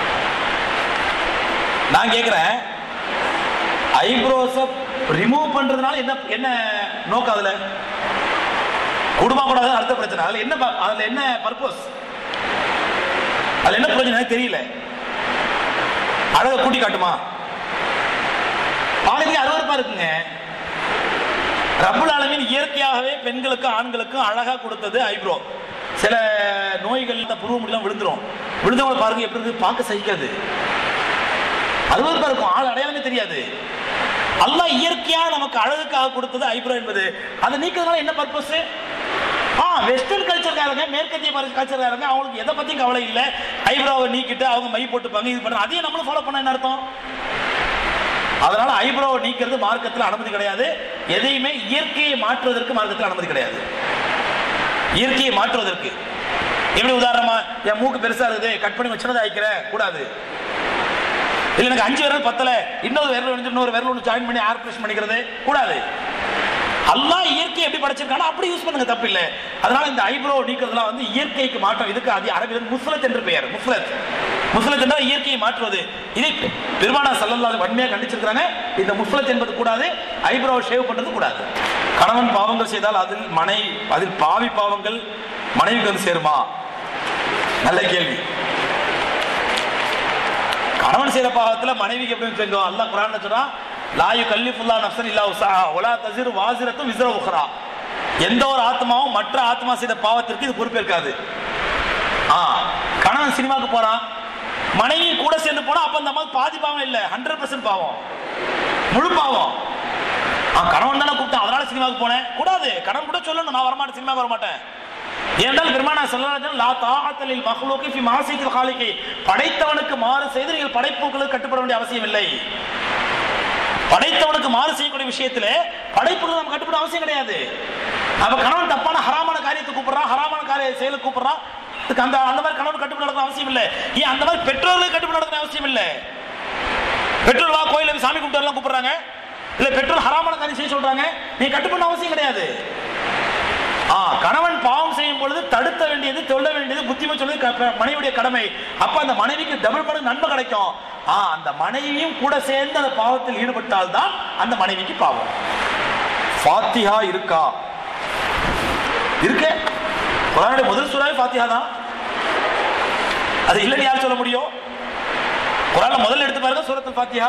நான் கேக்குறேன் ஐப்ரோஸ ரிமூவ் பண்றதுனால என்ன என்ன நோக்கம் அதுல குடும்ப கூடாது அடுத்த பிரச்சனை அதுல என்ன ப- அதுல என்ன பர்பஸ் அதுல என்ன பிரச்சனை எனக்கு தெரியல அழகை கூட்டி காட்டுமா பாலிக்கு அருவருப்பா இருக்குங்க ரப்புல் ஆலமீன் இயற்கையாகவே பெண்களுக்கும் ஆண்களுக்கும் அழகா கொடுத்தது ஐப்ரோ சில நோய்கள் இந்த புருவ முடியெல்லாம் விழுந்துரும் விழுந்தவங்களை பாருங்க எப்படி இருக்கு பார்க்க சகிக்காது அருவருப்பா இருக்கும் ஆள் அடையாளமே தெரியாது அல்லாஹ் இயற்கையா நமக்கு அழகுக்காக கொடுத்தது ஐப்ரோ என்பது அதை நீக்கிறதுனால என்ன பர்பஸ் ஆ வெஸ்டர்ன் கல்ச்சர்காரங்க மேற்கத்திய கல்ச்சர்காரங்க அவங்களுக்கு எதை பத்தியும் கவலை இல்லை ஐப்ரோவை நீக்கிட்டு அவங்க மை போட்டுப்பாங்க இது பண்ண அதையும் நம்மளும் ஃபாலோ பண்ண என்ன அர்த்தம் அதனால ஐப்ரோவை நீக்கிறது மார்க்கத்தில் அனுமதி கிடையாது எதையுமே இயற்கையை மாற்றுவதற்கு மார்க்கத்தில் அனுமதி கிடையாது இயற்கையை மாற்றுவதற்கு எப்படி உதாரணமா என் மூக்கு பெருசா இருக்குது கட் பண்ணி வச்சுனதை ஆயிக்கிறேன் கூடாது இல்ல எனக்கு அஞ்சு விரல் பத்தல இன்னொரு விரல் வந்து இன்னொரு விரல் ஒன்று ஜாயின் பண்ணி ஏர் பிரஷ் பண்ணிக்கிறது கூடாது அல்லாஹ் இயற்கை எப்படி படைச்சிருக்கானோ அப்படி யூஸ் பண்ணுங்க தப்பு இல்லை அதனால இந்த ஐப்ரோ நீக்கிறதுலாம் வந்து இயற்கைக்கு மாற்றம் இதுக்கு அது அரபியில் முஸ்லத் என்று பெயர் முஸ்லத் முஸ்லத் என்றால் இயற்கையை மாற்றுவது இதை பெருமானா சல்லல்லாஹு வன்மையாக கண்டிச்சிருக்காங்க இந்த முஸ்லத் என்பது கூடாது ஐப்ரோ ஷேவ் பண்றது கூடாது கணவன் பாவங்கள் செய்தால் அதில் மனை அதில் பாவி பாவங்கள் மனைவிக்கு வந்து சேருமா நல்ல கேள்வி கணவன் செய்த பாவத்துல மனைவிக்கு எப்படி செஞ்சோம் அல்லாஹ் குரான் சொன்னா லாயு கல்லிஃபுல்லா நஃப்சன் இல்லா உஸாஹா வலா தஸிரு வாசிரத்தும் விஸ்ர உக்ரா எந்த ஒரு ஆத்மாவும் மற்ற ஆத்மா செய்த பாவத்திற்கு இது பொறுப்பேற்காது ஆ கணவன் சினிமாக்கு போறான் மனைவி கூட சேர்ந்து போனா அப்ப அந்த மாதிரி பாதி பாவம் இல்ல ஹண்ட்ரட் பர்சன்ட் பாவம் முழு பாவம் ஆ, கணவன் தானே கூப்பிட்டான் அதனால சினிமாவுக்கு போனேன் கூடாது கணவன் கூட சொல்லணும் நான் வரமாட்டேன் சினிமாவுக்கு வரமாட்டேன் ஏனென்றால் பெருமானா சொல்லலாம் லா தாஹத்தலில் மஹ்லூகி ஃபி மாசித்தில் காலிகி படைத்தவனுக்கு மாறு செய்து நீங்கள் படைப்புகளுக்கு கட்டுப்பட வேண்டிய அவசியம் இல்லை படைத்தவனுக்கு மாறு செய்யக்கூடிய விஷயத்துல படைப்புகள் நம்ம கட்டுப்பட அவசியம் கிடையாது அப்ப கணவன் தப்பான ஹராமான காரியத்தை கூப்பிடுறான் ஹராமான காரிய செயலை கூப்பிடுறான் இதுக்கு அந்த அந்த மாதிரி கணவன் கட்டுப்பட நடக்கிற அவசியம் இல்லை ஏன் அந்த மாதிரி பெற்றோர்களுக்கு கட்டுப்பட நடக்கிற அவசியம் இல்லை பெற்றோர் வா கோயில போய் சாமி கும்பிட்டு வரலாம் கூப்பிடுறாங்க இல்ல பெற்றோர் ஹராமான காரியம் செய்ய சொல்றாங்க நீ கட்டுப்பட அவசியம் கிடையாது ஆ கணவன் பாவம் செய்யும் பொழுது தடுத்த வேண்டியது சொல்ல வேண்டியது புத்திமதி சொல்வது க- மனைவியுடைய கடமை அப்ப அந்த மனைவிக்கு டபுள் மடங்கு நன்மை கிடைக்கும் ஆ அந்த மனைவியும் கூட சேர்ந்து அந்த பாவத்தில் ஈடுபட்டால் தான் அந்த மனைவிக்கு பாவம் ஃபாத்திஹா இருக்கா இருக்கே குரானுடைய முதல் சூறாவே ஃபாத்திஹா தான் அது இல்லைன்னு யார் சொல்ல முடியும் குரான்ல முதல்ல எடுத்து பாருங்க சூரத்துல் ஃபாத்திஹா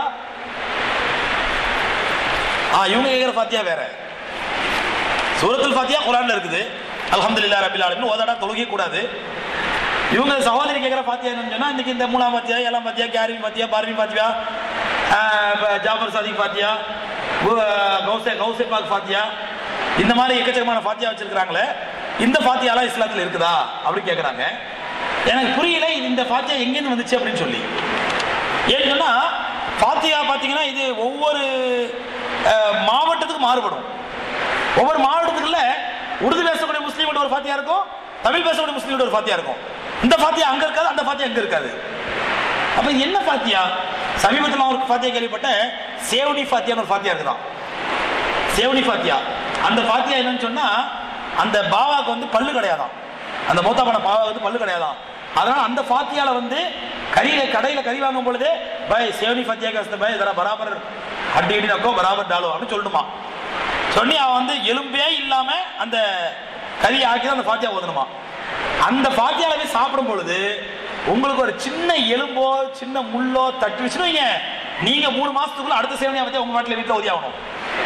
ஆ இவங்க கேட்கிற ஃபாத்தியா வேற சூரத்துல் ஃபாத்தியா குரான்ல இருக்குது அல்ஹம்துலில்லாஹ் ரபில் ஆலமீன் ஓதாடா தொழுகே கூடாது இவங்க சகோதரி கேட்கிற ஃபாத்தியா என்னன்னு சொன்னா இன்னைக்கு இந்த மூணாம் பாத்தியா ஏழாம் பாத்தியா கேரிவி பாத்தியா பார்வி பாத்தியா ஆஹ், இப்ப ஜாஃபர் சாதிக் பாத்தியா கு- கௌசே கௌசே பாக் ஃபாத்தியா இந்த மாதிரி எக்கச்சக்கமான ஃபாத்தியா வச்சிருக்காங்களே இந்த ஃபாத்தியாலாம் இஸ்லாத்துல இருக்குதா அப்படி கேக்குறாங்க எனக்கு புரியல இது இந்த ஃபாத்தியா எங்கேருந்து வந்துச்சு அப்படின்னு சொல்லி ஏன்னு சொன்னா ஃபாத்தியா பாத்தீங்கன்னா இது ஒவ்வொரு அஹ், மாவட்டத்துக்கும் மாறுபடும் ஒவ்வொரு மாவட்டத்துக்குள்ள உருது பேசக்கூடிய முஸ்லீம்கிட்ட ஒரு ஃபாத்தியா இருக்கும் தமிழ் பேசக்கூடிய முஸ்லீம்கிட்ட ஒரு ஃபாத்தியா இருக்கும் இந்த ஃபாத்தியா அங்க இருக்காது அந்த ஃபாத்தியா அங்க இருக்காது அப்ப இது என்ன ஃபாத்தியா சமீபத்தில் நான் ஒரு ஃபாத்தியா கேள்விப்பட்டேன் சேவனி ஃபாத்தியான்னு ஒரு ஃபாத்தியா இருக்குதான் சேவனி ஃபாத்தியா அந்த ஃபாத்தியா என்னன்னு சொன்னா அந்த பாவாக்கு வந்து பல்லு கிடையாதாம் அந்த மூத்தாப்பான பாவாக்கு வந்து பல்லு கிடையாதாம் அதனால அந்த ஃபாத்தியால வந்து கறியில கடையில கறி வாங்கும் பொழுது பாய் சேவனி ஃபாத்தியா கஸ்த பாய் இதரா பராபர் அடி அடி நக்கோ பராபர் டாலோ அப்படின்னு சொல்லணுமா சொல்லி அவன் வந்து எலும்பே இல்லாம அந்த கறியை ஆக்கி தான் அந்த ஃபாத்தியா ஓதணுமா அந்த ஃபாத்தியால போய் சாப்பிடும் பொழுது உங்களுக்கு ஒரு சின்ன எலும்போ சின்ன முள்ளோ தட்டு வச்சுருவீங்க நீங்க மூணு மாசத்துக்குள்ள அடுத்த சேவனியா பத்தி உங்க வீட்டுல வீட்டுல ஓதி ஆகணும்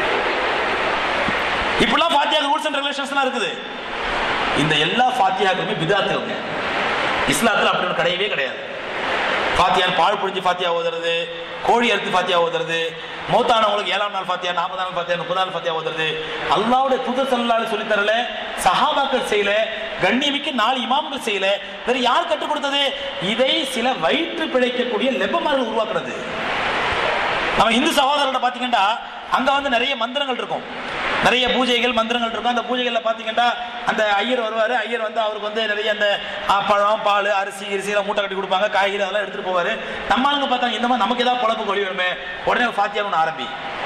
இப்படிலாம் ஃபாத்தியா ரூல்ஸ் அண்ட் ரெகுலேஷன்ஸ்லாம் இருக்குது இந்த எல்லா ஃபாத்தியாக்களுமே பிதாத்துவங்க இஸ்லாத்துல அப்படி ஒரு கிடையவே கிடையாது ஃபாத்தியான் பால் புழிஞ்சு ஃபாத்தியா ஓதுறது கோழி அறுத்து ஃபாத்தியா ஓதுறது மூத்தானவங்களுக்கு ஏழாம் நாள் ஃபாத்தியா நாற்பதாம் நாள் ஃபாத்தியா முப்பதாம் நாள் ஃபாத்தியா ஓதுறது அல்லாவுடைய தூதர் சல்லால சொல்லி தரல சஹாபாக்கள் செய்யல கண்ணியமிக்க நாலு இமாம்கள் செய்யல வேற யார் கற்றுக் கொடுத்தது இதை சில வயிற்று பிழைக்கக்கூடிய லெப்பமார்கள் உருவாக்குறது நம்ம இந்து சகோதரர்கிட்ட பாத்தீங்கன்னா அங்க வந்து நிறைய மந்திரங்கள் இருக்கும் நிறைய பூஜைகள் மந்திரங்கள் இருக்கும் அந்த பூஜைகள்ல பாத்தீங்கன்னா அந்த ஐயர் வருவாரு ஐயர் வந்து அவருக்கு வந்து நிறைய அந்த ஆ, பழம் பால் அரிசி அரிசி எல்லாம் மூட்டை கட்டி கொடுப்பாங்க காய்கறி அதெல்லாம் எடுத்துட்டு போவாரு நம்ம ஆளுங்க பார்த்தாங்க இந்த மாதிரி நமக்கு ஏதாவது பொழப்பு கொழி வேணுமே உடனே ஃபாத்தியா ஒன்று ஆரம்பி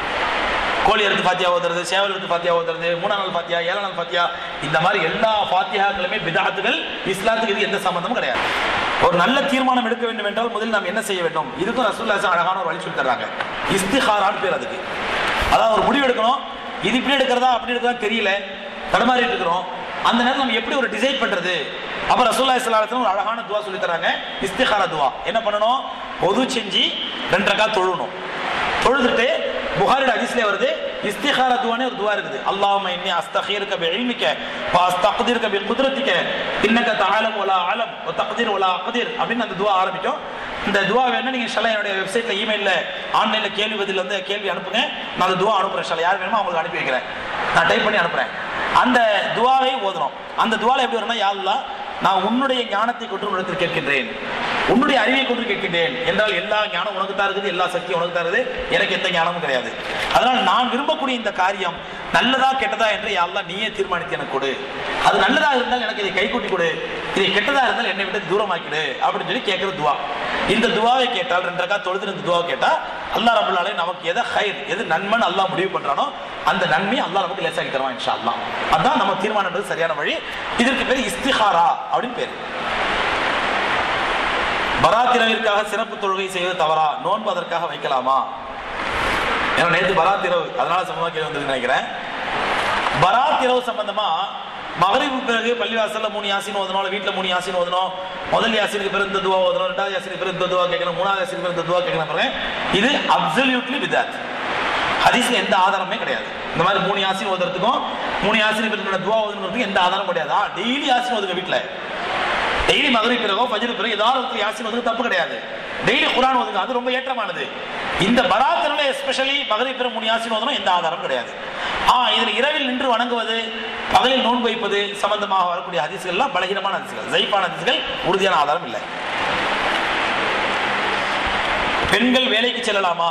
கோழி எடுத்து ஃபாத்தியா ஓதுறது சேவல் எடுத்து ஃபாத்தியா ஓதுறது மூணாம் நாள் ஃபாத்தியா ஏழாம் நாள் ஃபாத்தியா இந்த மாதிரி எல்லா ஃபாத்தியாக்களுமே பிதாத்துகள் இஸ்லாத்துக்கு இது எந்த சம்பந்தமும் கிடையாது ஒரு நல்ல தீர்மானம் எடுக்க வேண்டும் என்றால் முதலில் நாம் என்ன செய்ய வேண்டும் இதுக்கும் ரசூல்லா ஸல்லல்லாஹு அழகான ஒரு வழி சொல்லி தர்றாங்க இஸ்திஹாரான்னு பேர் அதுக்கு அதாவது ஒரு முடிவு எடுக்கணும் இது இப்படி எடுக்கிறதா அப்படி எடுக்கிறதா தெரியல தடுமாறிட்டு இருக்கிறோம் அந்த நேரத்தில் நம்ம எப்படி ஒரு டிசைட் பண்றது அப்ப ரசூல்லா ஸல்லல்லாஹு ஒரு அழகான துவா சொல்லி தராங்க இஸ்திஹாரா துவா என்ன பண்ணணும் பொது செஞ்சு ரெண்டு ரக்கா தொழணும் தொழுதுட்டு புகாரிட ஹதீஸ்ல வருது இஸ்திகார துவானே ஒரு துவா இருக்குது அல்லாஹ்ம இன்னி அஸ்தகீருக்க பி இல்மிக வ அஸ்தக்திருக்க பி குத்ரத்திக இன்னக தஆலம் வலா அலம் வ தக்திர் வலா அக்திர் அப்படின்னு அந்த துவா ஆரம்பிக்கும் இந்த துவா வேணா நீங்க ஷலா என்னுடைய வெப்சைட்ல இமெயில்ல ஆன்லைன்ல கேள்வி பதில் வந்து கேள்வி அனுப்புங்க நான் அந்த துவா அனுப்புறேன் ஷலா யார் வேணுமோ அவங்களுக்கு அனுப்பி வைக்கிறேன் நான் டைப் பண்ணி அனுப்புறேன் அந்த துவாவை ஓதுறோம் அந்த துவால எப்படி வரும்னா யா அல்லாஹ் நான் உன்னுடைய ஞானத்தை கொண்டு உன்னிடத்தில் கேட்கின்றேன் உன்னுடைய அறிவை கொண்டு கேட்கின்றேன் என்றால் எல்லா ஞானம் உனக்கு தான் இருக்குது எல்லா சக்தியும் உனக்கு தான் இருக்குது எனக்கு எந்த ஞானமும் கிடையாது அதனால் நான் விரும்பக்கூடிய இந்த காரியம் நல்லதா கெட்டதா என்று யாரெல்லாம் நீயே தீர்மானித்து எனக்கு கொடு அது நல்லதா இருந்தால் எனக்கு இதை கைகூட்டி கொடு இதை கெட்டதா இருந்தால் என்னை விட்டு தூரமாக்கிடு அப்படின்னு சொல்லி கேட்கறது துவா இந்த துவாவை கேட்டால் ரெண்டு ரக்கா தொழுது இந்த துவாவை கேட்டா அல்லாஹ் ரபுல்லாலே நமக்கு எதை ஹைர் எது நன்மன் அல்லாஹ் முடிவு பண்றானோ அந்த நன்மை அல்லாஹ் நமக்கு லேசாக்கி தருவான் இன்ஷா அல்லாஹ் அதான் நம்ம தீர்மானம் சரியான வழி இதற்கு பேர் இஸ்திஹாரா அப்படின்னு பேர் பராத் இரவிற்காக சிறப்பு தொழுகை செய்வது தவறா நோன்பு அதற்காக வைக்கலாமா ஏன்னா நேற்று பராத் இரவு அதனால சம்பந்தமா கேள்வி வந்ததுன்னு நினைக்கிறேன் பராத் இரவு சம்பந்தமா மகரிபு பிறகு பள்ளிவாசல்ல மூணு யாசின் ஓதணும் இல்ல வீட்டுல மூணு யாசின் ஓதணும் முதல் யாசினுக்கு பிறகு இந்த துவா ஓதணும் ரெண்டாவது யாசினுக்கு பிறகு இந்த துவா கேட்கணும் மூணாவது யாசினுக்கு பிறகு இந்த துவா கேட்கணும் பாருங்க இது அப்சல்யூட்லி விதாத் ஹதீஸ்ல எந்த ஆதாரமே கிடையாது இந்த மாதிரி மூணு யாசின் ஓதுறதுக்கும் மூணு யாசின் பிறகு துவா ஓதுறதுக்கும் எந்த ஆதாரம் கிடையாது டெய்லி யாசின் ஓதுங்க வீட்டுல டெய்லி மகரி பிறகோ ஃபஜ்ர் பிறகு ஏதாவது ஒரு யாசின் ஓதுங்க தப்பு கிடையாது டெய்லி குரான் ஓதுங்க அது ரொம்ப ஏற்றமானது இந்த பராத்தினால எஸ்பெஷலி மகரி பிற மூணு யாசின் ஓதணும் எந்த ஆதாரம் கிடையாது ஆ இதுல இரவில் நின்று வணங்குவது பகலில் நோன்பு வைப்பது சம்பந்தமாக வரக்கூடிய ஹதீஸ்கள் எல்லாம் பலகீனமான ஹதீஸ்கள் ஜெயிப்பான ஹதீஸ்கள் உறுதியான ஆதாரம் இல்லை பெண்கள் வேலைக்கு செல்லலாமா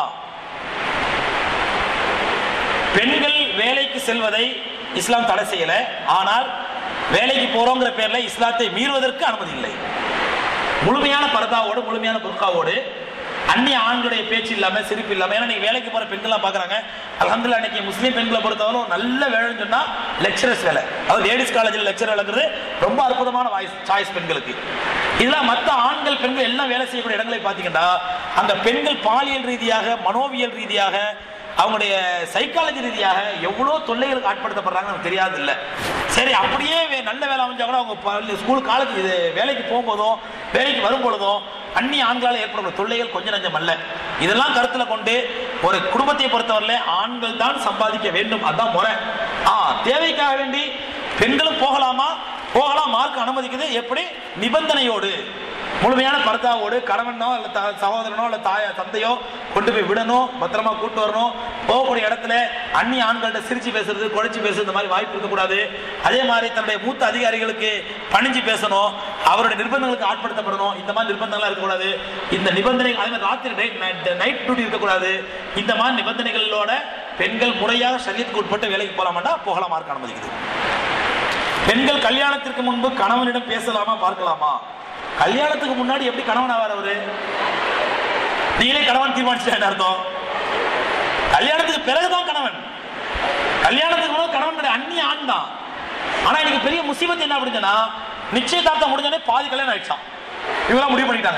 பெண்கள் வேலைக்கு செல்வதை இஸ்லாம் தடை செய்யல ஆனால் வேலைக்கு போறோங்கிற பேர்ல இஸ்லாத்தை மீறுவதற்கு அனுமதி இல்லை முழுமையான பரதாவோடு முழுமையான புர்காவோடு அந்நிய ஆண்களுடைய பேச்சு இல்லாம சிரிப்பு இல்லாம ஏன்னா நீங்க வேலைக்கு போற பெண்கள்லாம் பாக்குறாங்க அல்ஹம்துலில்லாஹ் இன்னைக்கு முஸ்லீம் பெண்களை பொறுத்தவரை ஒரு நல்ல வேலைன்னு சொன்னா லெக்சரர்ஸ் வேலை அதாவது லேடிஸ் காலேஜில் லெக்சர் வழங்குறது ரொம்ப அற்புதமான வாய்ஸ் சாய்ஸ் பெண்களுக்கு இதெல்லாம் மற்ற ஆண்கள் பெண்கள் எல்லாம் வேலை செய்யக்கூடிய இடங்களை பார்த்தீங்கன்னா அந்த பெண்கள் பாலியல் ரீதியாக மனோவியல் ரீதியாக அவங்களுடைய சைக்காலஜி ரீதியாக எவ்வளோ தொல்லைகளுக்கு ஆட்படுத்தப்படுறாங்க நமக்கு தெரியாது இல்லை சரி அப்படியே வே- நல்ல வேலை அமைஞ்சா கூட அவங்க பள்ளி- ஸ்கூல் காலேஜ் இது வேலைக்கு போகும்போதும் வேலைக்கு வரும் பொழுதும் அந்நிய ஆண்களால் ஏற்படக்கூடிய தொல்லைகள் கொஞ்சம் நஞ்சம் அல்ல இதெல்லாம் கருத்துல கொண்டு ஒரு குடும்பத்தை பொறுத்தவரையில ஆண்கள் தான் சம்பாதிக்க வேண்டும் அதான் முறை ஆ தேவைக்காக வேண்டி பெண்களும் போகலாமா போகலாம் மார்க் அனுமதிக்குது எப்படி நிபந்தனையோடு முழுமையான பர்தாவோடு கணவனோ இல்ல த- சகோதரனோ இல்ல தாய தந்தையோ கொண்டு போய் விடணும் பத்திரமா கூட்டு வரணும் போகக்கூடிய இடத்துல அந்நிய ஆண்கள்ட்ட சிரிச்சு பேசுறது குழைச்சு பேசுறது இந்த மாதிரி வாய்ப்பு இருக்கக்கூடாது அதே மாதிரி தன்னுடைய மூத்த அதிகாரிகளுக்கு பணிஞ்சு பேசணும் அவருடைய நிர்பந்தங்களுக்கு ஆட்படுத்தப்படணும் இந்த மாதிரி நிர்பந்தங்கள்லாம் இருக்கக்கூடாது இந்த நிபந்தனை அதே மாதிரி ராத்திரி நைட் நைட் டியூட்டி இருக்கக்கூடாது இந்த மாதிரி நிபந்தனைகளோட பெண்கள் முறையாக சரியத்துக்கு உட்பட்டு வேலைக்கு போலாமாட்டா போகலாம் மார்க் அனுமதிக்குது பெண்கள் கல்யாணத்திற்கு முன்பு கணவனிடம் பேசலாமா பார்க்கலாமா கல்யாணத்துக்கு முன்னாடி எப்படி கணவன் ஆவார் அவரு நீங்களே கணவன் தீர்மானிச்சிட்டேன் அர்த்தம் கல்யாணத்துக்கு பிறகுதான் கணவன் கல்யாணத்துக்கு முன்னாடி கணவன் கிடையாது, அந்நிய ஆண் தான் ஆனா இன்னைக்கு பெரிய முசீபத் என்ன அப்படின்னா நிச்சயதார்த்தம் முடிஞ்சோடனே பாதி கல்யாணம் ஆயிடுச்சான் இவங்களாம் முடிவு பண்ணிட்டாங்க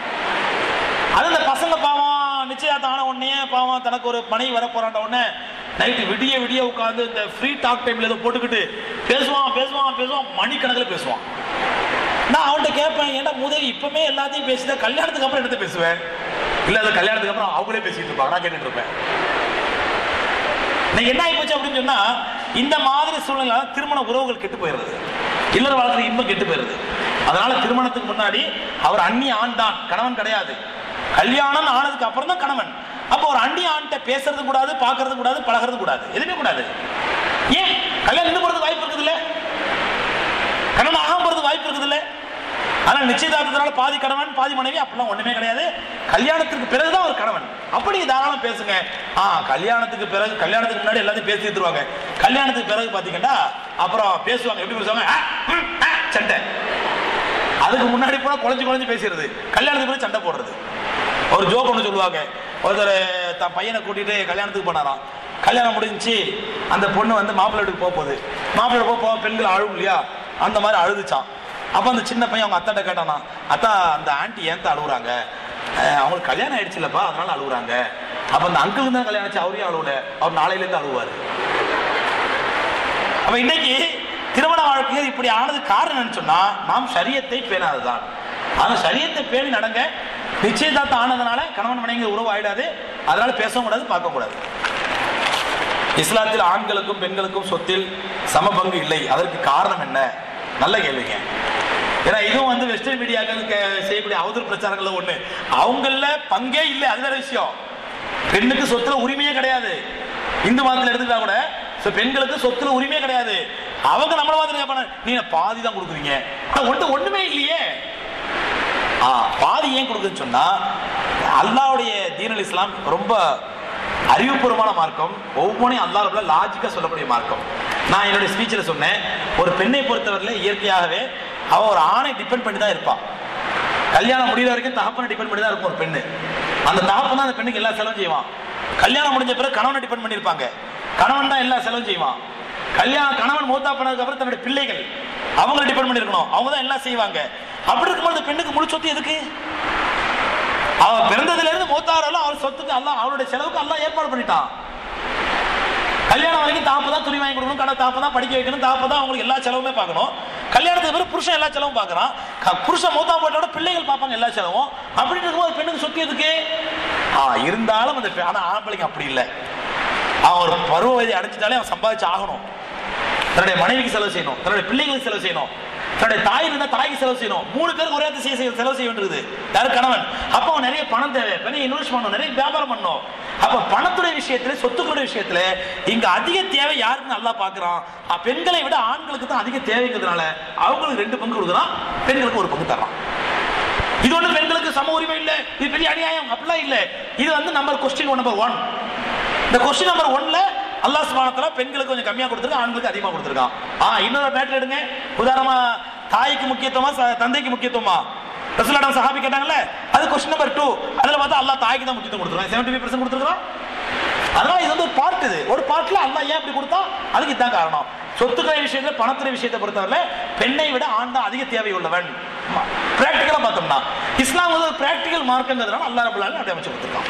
அது இந்த பசங்க பாவம் நிச்சயதார்த்தம் ஆன உடனே பாவம் தனக்கு ஒரு மனைவி வர போறாண்ட உடனே நைட்டு விடிய விடிய உட்காந்து இந்த ஃப்ரீ டாக் டைம்ல ஏதோ போட்டுக்கிட்டு பேசுவான் பேசுவான் பேசுவான் மணிக்கணக்கில் பேசுவான் நான் அவன்கிட்ட கேட்பேன் ஏன்டா முதல் இப்பவுமே எல்லாத்தையும் பேசிதான் கல்யாணத்துக்கு அப்புறம் எடுத்து பேசுவேன் இல்ல அது கல்யாணத்துக்கு அப்புறம் அவங்களே பேசிட்டு இருப்பாங்க நான் கேட்டுட்டு இருப்பேன் இன்னைக்கு என்ன ஆகி போச்சு அப்படின்னு சொன்னா இந்த மாதிரி சூழ்நிலை திருமண உறவுகள் கெட்டு போயிடுறது இல்லற வாழ்க்கை இன்பம் கெட்டு போயிடுது அதனால திருமணத்துக்கு முன்னாடி அவர் அந்நிய ஆண் தான் கணவன் கிடையாது கல்யாணம் ஆனதுக்கு அப்புறம் தான் கணவன் அப்போ ஒரு அந்நிய ஆண்கிட்ட பேசுறது கூடாது பார்க்கறது கூடாது பழகிறது கூடாது எதுவுமே கூடாது ஏன் கல்யாணம் நின்று போறதுக்கு வாய்ப்பு இருக்குது இல்ல கணவன் ஆகாம போறதுக்கு வாய்ப்பு இருக்குது இல்ல ஆனா நிச்சயதார்த்தத்தினால பாதி கணவன் பாதி மனைவி அப்படிலாம் ஒண்ணுமே கிடையாது கல்யாணத்துக்கு பிறகுதான் ஒரு கணவன் அப்படி தாராளம் பேசுங்க ஆ கல்யாணத்துக்கு பிறகு கல்யாணத்துக்கு முன்னாடி எல்லாத்தையும் பேசி தருவாங்க கல்யாணத்துக்கு பிறகு பாத்தீங்கன்னா அப்புறம் பேசுவாங்க எப்படி பேசுவாங்க ஆ, ம், ஆ, சண்டை அதுக்கு முன்னாடி கூட குழஞ்சு குழஞ்சு பேசுறது கல்யாணத்துக்கு பிறகு சண்டை போடுறது ஒரு ஜோக் ஒன்று சொல்லுவாங்க ஒருத்தர் தன் பையனை கூட்டிட்டு கல்யாணத்துக்கு போனாராம் கல்யாணம் முடிஞ்சுச்சு அந்த பொண்ணு வந்து மாப்பிள்ளை வீட்டுக்கு போக போகுது மாப்பிள்ளை வீட்டுக்கு போக போக பெண்கள் அழுவும் இல்லையா அந்த மாதிரி அழுதுச்சான் அப்போ அந்த சின்ன பையன் அவங்க அத்தாட்ட கேட்டானா அத்தா அந்த ஆண்டி ஏன் அழுகுறாங்க அஹ் அவங்களுக்கு கல்யாணம் ஆயிடுச்சு இல்லப்பா அதனால அழுகுறாங்க அப்ப அந்த அங்கிள் தான் கல்யாணம் ஆச்சு அவரையும் அழுவல அவர் நாளையில இருந்து அழுவாரு அப்ப இன்னைக்கு திருமண வாழ்க்கையில் இப்படி ஆனது காரணம் என்னன்னு சொன்னா நாம் சரியத்தை பேணாததான் ஆனா சரியத்தை பேணி நடங்க நிச்சயதார்த்தம் ஆனதுனால கணவன் மனைவி உறவு ஆயிடாது அதனால பேசவும் கூடாது பார்க்க கூடாது இஸ்லாத்தில் ஆண்களுக்கும் பெண்களுக்கும் சொத்தில் சம பங்கு இல்லை அதற்கு காரணம் என்ன நல்ல கேள்விங்க ஏன்னா இதுவும் வந்து வெஸ்டர்ன் மீடியாக்கள் கே- செய்யக்கூடிய அவதூறு பிரச்சாரங்கள்ல ஒண்ணு அவங்கள பங்கே இல்லை அது வேற விஷயம் பெண்ணுக்கு சொத்துல உரிமையே கிடையாது இந்து மதத்துல எடுத்துக்கிட்டா கூட so பெண்களுக்கு சொத்துல உரிமையே கிடையாது அவங்க நம்மள மாதிரி கேட்பாங்க நீங்க பாதி தான் கொடுக்குறீங்க ஆனா ஒன்று ஒண்ணுமே இல்லையே ஆ பாதி ஏன் கொடுக்குதுன்னு சொன்னா அல்லாவுடைய தீனல் இஸ்லாம் ரொம்ப அறிவுபூர்வமான மார்க்கம் ஒவ்வொன்றையும் அல்லாஹ் லாஜிக்கா சொல்லக்கூடிய மார்க்கம் நான் என்னுடைய ஸ்பீச்சில் சொன்னேன் ஒரு பெண்ணை பொறுத்தவரையில இயற்கையாகவே அவ ஒரு ஆணை டிபெண்ட் பண்ணி தான் இருப்பான் கல்யாணம் முடிகிற வரைக்கும் தகப்பனை டிபெண்ட் பண்ணி தான் இருக்கும் ஒரு பெண்ணு அந்த தகப்பன் தான் அந்த பெண்ணுக்கு எல்லா செலவும் செய்வான் கல்யாணம் முடிஞ்ச பிறகு கணவனை டிபெண்ட் பண்ணியிருப்பாங்க கணவன் தான் எல்லா செலவும் செய்வான் கல்யாணம் கணவன் மூத்தா பண்ணதுக்கு அப்புறம் தன்னுடைய பிள்ளைகள் அவங்கள டிபெண்ட் பண்ணி இருக்கணும் அவங்க தான் எல்லாம் செய்வாங்க அப்படி இருக்கும்போது பெண்ணுக்கு முழு சொத்து எதுக்கு அவ பிறந்ததுல இருந்து மூத்தாரெல்லாம் அவள் சொத்துக்கு அல்லாஹ் அவளுடைய செலவுக்கு அல்லாஹ் ஏற்பாடு பண்ணிட்டான் கல்யாணம் வரைக்கும் தாப்பு தான் துணி வாங்கி கொடுக்கணும் கடை தாப்பு தான் படிக்க வைக்கணும் தாப்பு தான் அவங்களுக்கு எல்லா செலவுமே பார்க்கணும் கல்யாணத்துக்கு பிறகு புருஷன் எல்லா செலவும் பார்க்கறான் க- புருஷன் மூத்தா போட்டோட பிள்ளைகள் பார்ப்பாங்க எல்லா செலவும் அப்படி இருக்கும்போது பெண்ணுக்கு சொத்து எதுக்கு ஆ இருந்தாலும் அந்த பெ- ஆனா ஆம்பளைங்க அப்படி இல்லை அவன் ஒரு பருவ வயதை அடைஞ்சிட்டாலே அவன் சம்பாதிச்சு ஆகணும் தன்னுடைய மனைவிக்கு செலவு செய்யணும் தன்னுடைய பிள்ளைகளுக்கு செலவு செய்யணும் தன்னுடைய தாய் இருந்தா தாய்க்கு செலவு செய்யணும் மூணு பேருக்கு ஒரே இடத்துல செய்ய செய்ய- செலவு செய்ய வேண்டியது யாரு கணவன் அப்போ அவன் நிறைய பணம் தேவை நிறைய இன்வெஸ்ட் பண்ணணும் நிறைய வியாபாரம் பண்ணணும் அப்ப பணத்துடைய விஷயத்துல சொத்துக்களுடைய விஷயத்துல இங்க அதிக தேவை யாருன்னு நல்லா பாக்குறான் அஹ் பெண்களை விட ஆண்களுக்கு தான் அதிக தேவைங்கிறதுனால அவங்களுக்கு ரெண்டு பங்கு கொடுக்குறான் பெண்களுக்கு ஒரு பங்கு தர்றான் இது ஒண்ணு பெண்களுக்கு சம உரிமை இல்ல இது பெரிய அநியாயம் அப்படிலாம் இல்ல இது வந்து நம்பர் கொஸ்டின் நம்பர் ஒன் இந்த கொஸ்டின் நம்பர் ஒன்ல அல்லாஹ் சுப்ஹானஹு பெண்களுக்கு கொஞ்சம் கம்மியா கொடுத்துருக்கான் ஆண்களுக்கு அதிகமா கொடுத்துருக்கான் ஆ இன்னொரு மேட்டர் எடுங்க உதாரணமா தாய்க்கு முக்கியத்துவமா ச- தந்தைக்கு முக்கியத்துவமா ரசூலுல்லாஹ் சஹாபி கேட்டாங்கல்ல அது கொஸ்டின் நம்பர் டூ அதுல பார்த்தா அல்லாஹ் தாய்க்கு தான் முக்கியத்துவம் கொடுத்துருக்கான் செவன்டி ஃபைவ் பர்சன்ட் கொடுத்துருக்கான் அதனால இது வந்து ஒரு பார்ட் இது ஒரு பார்ட்ல அல்லாஹ் ஏன் இப்படி கொடுத்தா அதுக்கு இதுதான் காரணம் சொத்துக்களை விஷயத்துல பணத்துறை விஷயத்தை பொறுத்தவரை பெண்ணை விட ஆண் தான் அதிக தேவை உள்ளவன் பிராக்டிக்கலா பார்த்தோம்னா இஸ்லாம் வந்து ஒரு பிராக்டிக்கல் மார்க்குங்கிறதுனால அல்லாஹ் ரபுல் ஆலமீன் அப்படி அமைச்சு கொடுத்துருக்கான்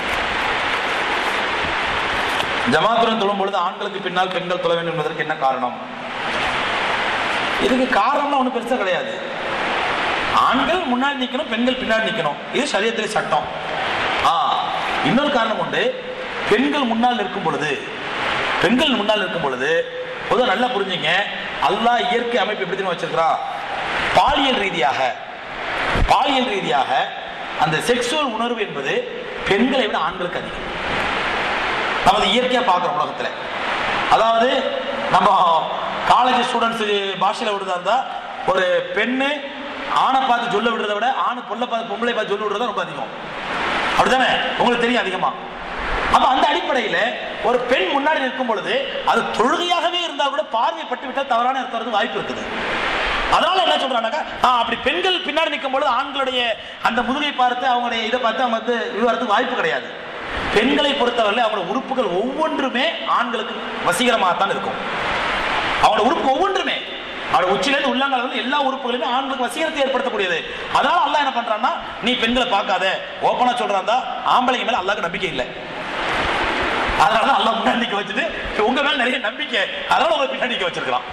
ஜமாத்துடன் தொழும் பொழுது ஆண்களுக்கு பின்னால் பெண்கள் தொழ வேண்டும் என்பதற்கு என்ன காரணம் இதுக்கு காரணம்லாம் ஒன்றும் பெருசா கிடையாது ஆண்கள் முன்னாடி நிக்கணும் பெண்கள் பின்னாடி நிக்கணும் இது சரியத்திலே சட்டம் ஆ இன்னொரு காரணம் உண்டு பெண்கள் முன்னால் நிற்கும் பொழுது பெண்கள் முன்னால் நிற்கும் பொழுது பொதுவாக நல்லா புரிஞ்சுங்க அல்லாஹ் இயற்கை அமைப்பு எப்படி தெரியுமா வச்சிருக்கிறான் பாலியல் ரீதியாக பாலியல் ரீதியாக அந்த செக்ஸுவல் உணர்வு என்பது பெண்களை விட ஆண்களுக்கு அதிகம் நம்ம அதை இயற்கையா பார்க்குறோம் உலகத்துல அதாவது நம்ம காலேஜ் ஸ்டூடெண்ட்ஸ் பாஷையில விடுறதா இருந்தா ஒரு பெண்ணு ஆணை பார்த்து சொல்ல விடுறதை விட ஆணு பொண்ணை பார்த்து பொம்பளை பார்த்து சொல்ல விடுறதா ரொம்ப அதிகம் அப்படிதானே உங்களுக்கு தெரியும் அதிகமா அப்ப அந்த அடிப்படையில ஒரு பெண் முன்னாடி நிற்கும் பொழுது அது தொழுகையாகவே இருந்தா கூட பார்வைப்பட்டு விட்டால் தவறான அர்த்தம் வரது வாய்ப்பு இருக்குது அதனால என்ன சொல்றாங்கன்னாக்கா ஆ, அப்படி பெண்கள் பின்னாடி நிற்கும் பொழுது ஆண்களுடைய அந்த முதுகை பார்த்து அவங்களுடைய இதை பார்த்து அவங்க வந்து இது வரதுக்கு வாய்ப்பு கிடையாது பெண்களை பொறுத்தவரை அவங்களோட உறுப்புகள் ஒவ்வொன்றுமே ஆண்களுக்கு வசீகரமாகத்தான் இருக்கும் அவங்களோட உறுப்பு ஒவ்வொன்றுமே அவரோட உச்சிலேருந்து உள்ளங்கால இருந்து எல்லா உறுப்புகளுமே ஆண்களுக்கு வசீகரத்தை ஏற்படுத்தக்கூடியது அதனால அல்லாஹ் என்ன பண்றான்னா நீ பெண்களை பார்க்காத ஓப்பனா சொல்றாந்தா ஆம்பளைங்க மேல அல்லாஹ்க்கு நம்பிக்கை இல்லை அதனால தான் அல்லாஹ் முன்னாடி நிக்க வச்சுட்டு உங்க மேல நிறைய நம்பிக்கை அதனால உங்களை பின்னாடி நிக்க வச்சிருக்கலாம்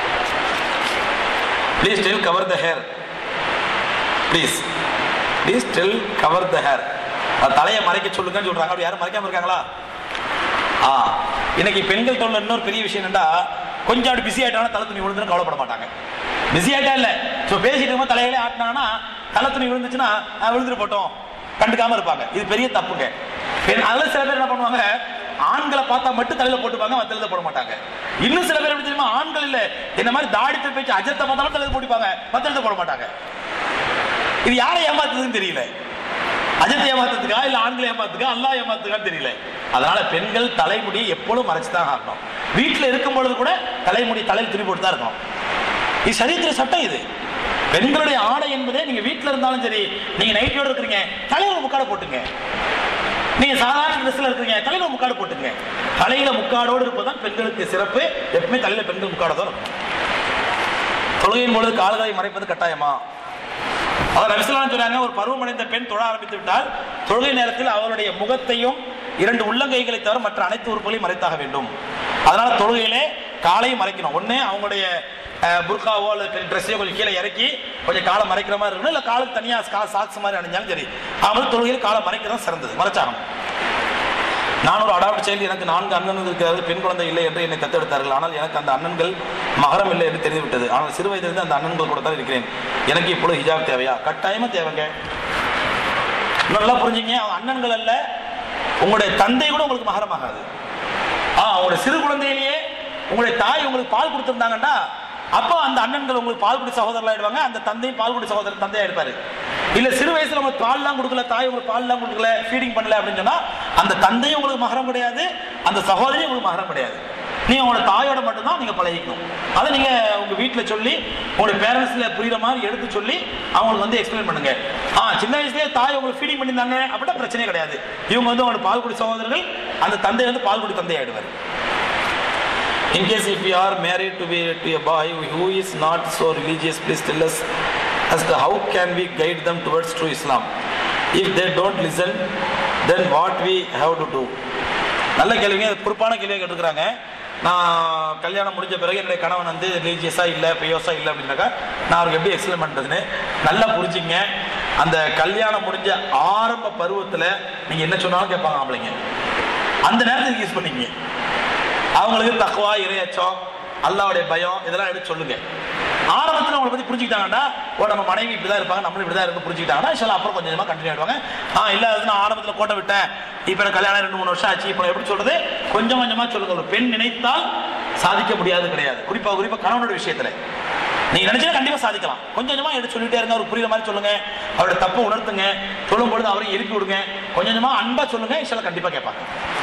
please tell cover the hair please please tell cover the hair தலையை மறைக்க சொல்லுங்கன்னு சொல்றாங்க அப்படி யாரும் மறைக்காம இருக்காங்களா ஆ இன்னைக்கு பெண்கள் தொழில் இன்னொரு பெரிய விஷயம் என்னடா கொஞ்சம் அப்படி பிஸி ஆயிட்டாங்கன்னா தலை துணி விழுந்துன்னு கவலைப்பட மாட்டாங்க பிஸி ஆயிட்டா இல்ல ஸோ பேசிட்டு இருக்கும்போது தலையிலே ஆட்டினாங்கன்னா தலை துணி விழுந்துச்சுன்னா "ஆ, விழுந்துட்டு போட்டோம் கண்டுக்காம இருப்பாங்க இது பெரிய தப்புங்க பெண் அதுல சில பேர் என்ன பண்ணுவாங்க ஆண்களை பார்த்தா மட்டும் தலையில போட்டுப்பாங்க மத்த போட மாட்டாங்க இன்னும் சில பேர் எப்படி தெரியுமா ஆண்கள் இல்ல இந்த மாதிரி தாடித்த பேச்சு அஜத்தை பார்த்தா மட்டும் தலையில போட்டுப்பாங்க மத்த போட மாட்டாங்க இது யாரை ஏமாத்துதுன்னு தெரியல அஜத்தை ஏமாத்துறதுக்கா இல்ல ஆண்களை ஏமாத்துக்கா அல்லாஹ் ஏமாத்துக்கான்னு தெரியல அதனால பெண்கள் தலைமுடியை எப்பொழுதும் மறைச்சு தான் ஆகணும் வீட்டுல இருக்கும் பொழுது கூட தலைமுடி தலையில் துணி போட்டு தான் இருக்கணும் இது சரித்திர சட்டம் இது பெண்களுடைய ஆடை என்பதே நீங்க வீட்டுல இருந்தாலும் சரி நீங்க நைட்டியோட இருக்கிறீங்க தலையில ஒரு முக்காடை போட்டுங்க நீங்க சாதாரண ட்ரெஸ்ல இருக்கிறீங்க தலையில ஒரு முக்காடு போட்டுங்க தலையில முக்காடோடு இருப்பதுதான் பெண்களுக்கு சிறப்பு எப்பவுமே தலையில பெண்கள் முக்காடோ தான் இருக்கும் தொழுகையின் பொழுது கால்களை மறைப்பது கட்டாயமா அவர் நபிசலாம் சொல்றாங்க ஒரு பருவமடைந்த பெண் தொழ ஆரம்பித்து விட்டால் தொழுகை நேரத்தில் அவருடைய முகத்தையும் இரண்டு உள்ளங்கைகளை தவிர மற்ற அனைத்து உறுப்புகளையும் மறைத்தாக வேண்டும் அதனால தொழுகையிலே காலையும் மறைக்கணும் ஒண்ணு அவங்களுடைய அஹ், புர்காவோ அல்லது ட்ரெஸ்ஸையோ கொஞ்சம் கீழே இறக்கி கொஞ்சம் காலை மறைக்கிற மாதிரி இருக்கணும் இல்லை காலுக்கு தனியாக சாக்ஸ் மாதிரி அணிஞ்சாலும் சரி அவங்களுக்கு தொழுகையில் காலை மறைக்கிறது சிறந்தது மறைச்சாகணும் நான் ஒரு அடாப்ட் சைல்டு எனக்கு நான்கு அண்ணன்கள் இருக்கிறது பெண் குழந்தை இல்லை என்று என்னை தத்தெடுத்தார்கள் ஆனால் எனக்கு அந்த அண்ணன்கள் மகரம் இல்லை என்று தெரிந்துவிட்டது ஆனால் சிறு வயதிலிருந்து அந்த அண்ணன்கள் கூட தான் இருக்கிறேன் எனக்கு இப்பொழுது ஹிஜாப் தேவையா கட்டாயமா தேவைங்க நல்லா புரிஞ்சுங்க அவங்க அண்ணன்கள் அல்ல உங்களுடைய தந்தை கூட உங்களுக்கு மகரம் ஆகாது ஆ உங்களுடைய சிறு குழந்தையிலேயே உங்களுடைய தாய் உங்களுக்கு பால் கொடுத்திருந்தாங்கன்னா அப்போ அந்த அண்ணன்கள் உங்களுக்கு பால் குடி சகோதரர்கள் ஆயிடுவாங்க அந்த தந்தையும் பால் குடி சகோதரர் தந்தையா இருப்பாரு இல்ல சிறு வயசுல உங்களுக்கு பால்லாம் கொடுக்கல தாய் உங்களுக்கு பால்லாம் கொடுக்கல ஃபீடிங் பண்ணல அப்படின்னு சொன்னா அந்த தந்தையும் உங்களுக்கு மகரம் கிடையாது அந்த சகோதரியும் உங்களுக்கு மகரம் கிடையாது நீங்க உங்களோட தாயோட மட்டும்தான் நீங்க பழகிக்கணும் அதை நீங்க உங்க வீட்டுல சொல்லி உங்களுடைய பேரண்ட்ஸ்ல புரியுற மாதிரி எடுத்து சொல்லி அவங்களுக்கு வந்து எக்ஸ்பிளைன் பண்ணுங்க ஆ சின்ன வயசுலயே தாய் உங்களுக்கு ஃபீடிங் பண்ணியிருந்தாங்க அப்படின்னா பிரச்சனையே கிடையாது இவங்க வந்து உங்களோட பால் குடி சகோதரர்கள் அந்த தந்தை வந்து பால் குடி தந்தை ஆயிடுவார் In case if you are married to be to a boy who is not so religious, please tell us as to how can we guide them towards true Islam. If they don't listen, then what we have to do. நல்ல கேள்விங்க இது பொறுப்பான கேள்வியை கேட்டுருக்குறாங்க நான் கல்யாணம் முடிஞ்ச பிறகு என்னுடைய கணவன் வந்து ரிலீஜியஸாக இல்லை பியோஸாக இல்லை அப்படின்னாக்கா நான் அவருக்கு எப்படி எக்ஸ்பிளைன் பண்ணுறதுன்னு நல்லா புரிஞ்சுங்க அந்த கல்யாணம் முடிஞ்ச ஆரம்ப பருவத்தில் நீங்கள் என்ன சொன்னாலும் கேட்பாங்க ஆம்பளைங்க அந்த நேரத்துக்கு யூஸ் பண்ணிக்கங்க அவங்களுக்கு தக்குவா இரையச்சம் அல்லாவுடைய பயம் இதெல்லாம் எடுத்து சொல்லுங்க ஆரம்பத்தில் அவங்களை பத்தி புரிஞ்சுக்கிட்டாங்கன்னா ஓ நம்ம மனைவி இப்படிதான் இருப்பாங்க நம்மளும் இப்படிதான் இருக்கு புரிஞ்சுக்கிட்டாங்கன்னா இன்ஷால்லா அப்புறம் கொஞ்சம் கொஞ்சமா கண்டினியூ ஆயிடுவாங்க ஆ இல்ல அது நான் ஆரம்பத்தில் கோட்டை விட்டேன் இப்போ எனக்கு கல்யாணம் ரெண்டு மூணு வருஷம் ஆச்சு இப்போ எப்படி சொல்றது கொஞ்சம் கொஞ்சமா சொல்லுங்க ஒரு பெண் நினைத்தால் சாதிக்க முடியாது கிடையாது குறிப்பா குறிப்பா கணவனோட விஷயத்துல நீங்க நினைச்சா கண்டிப்பா சாதிக்கலாம் கொஞ்சம் கொஞ்சமா எடுத்து சொல்லிட்டே இருங்க அவர் புரியுற மாதிரி சொல்லுங்க அவரோட தப்பை உணர்த்துங்க சொல்லும் பொழுது அவரையும் எழுப்பி விடுங்க கொஞ்சம் கொஞ்சமா அன்பா சொல்லுங்க இன்ஷால்லா கண்டிப்பா கேட்பாங்க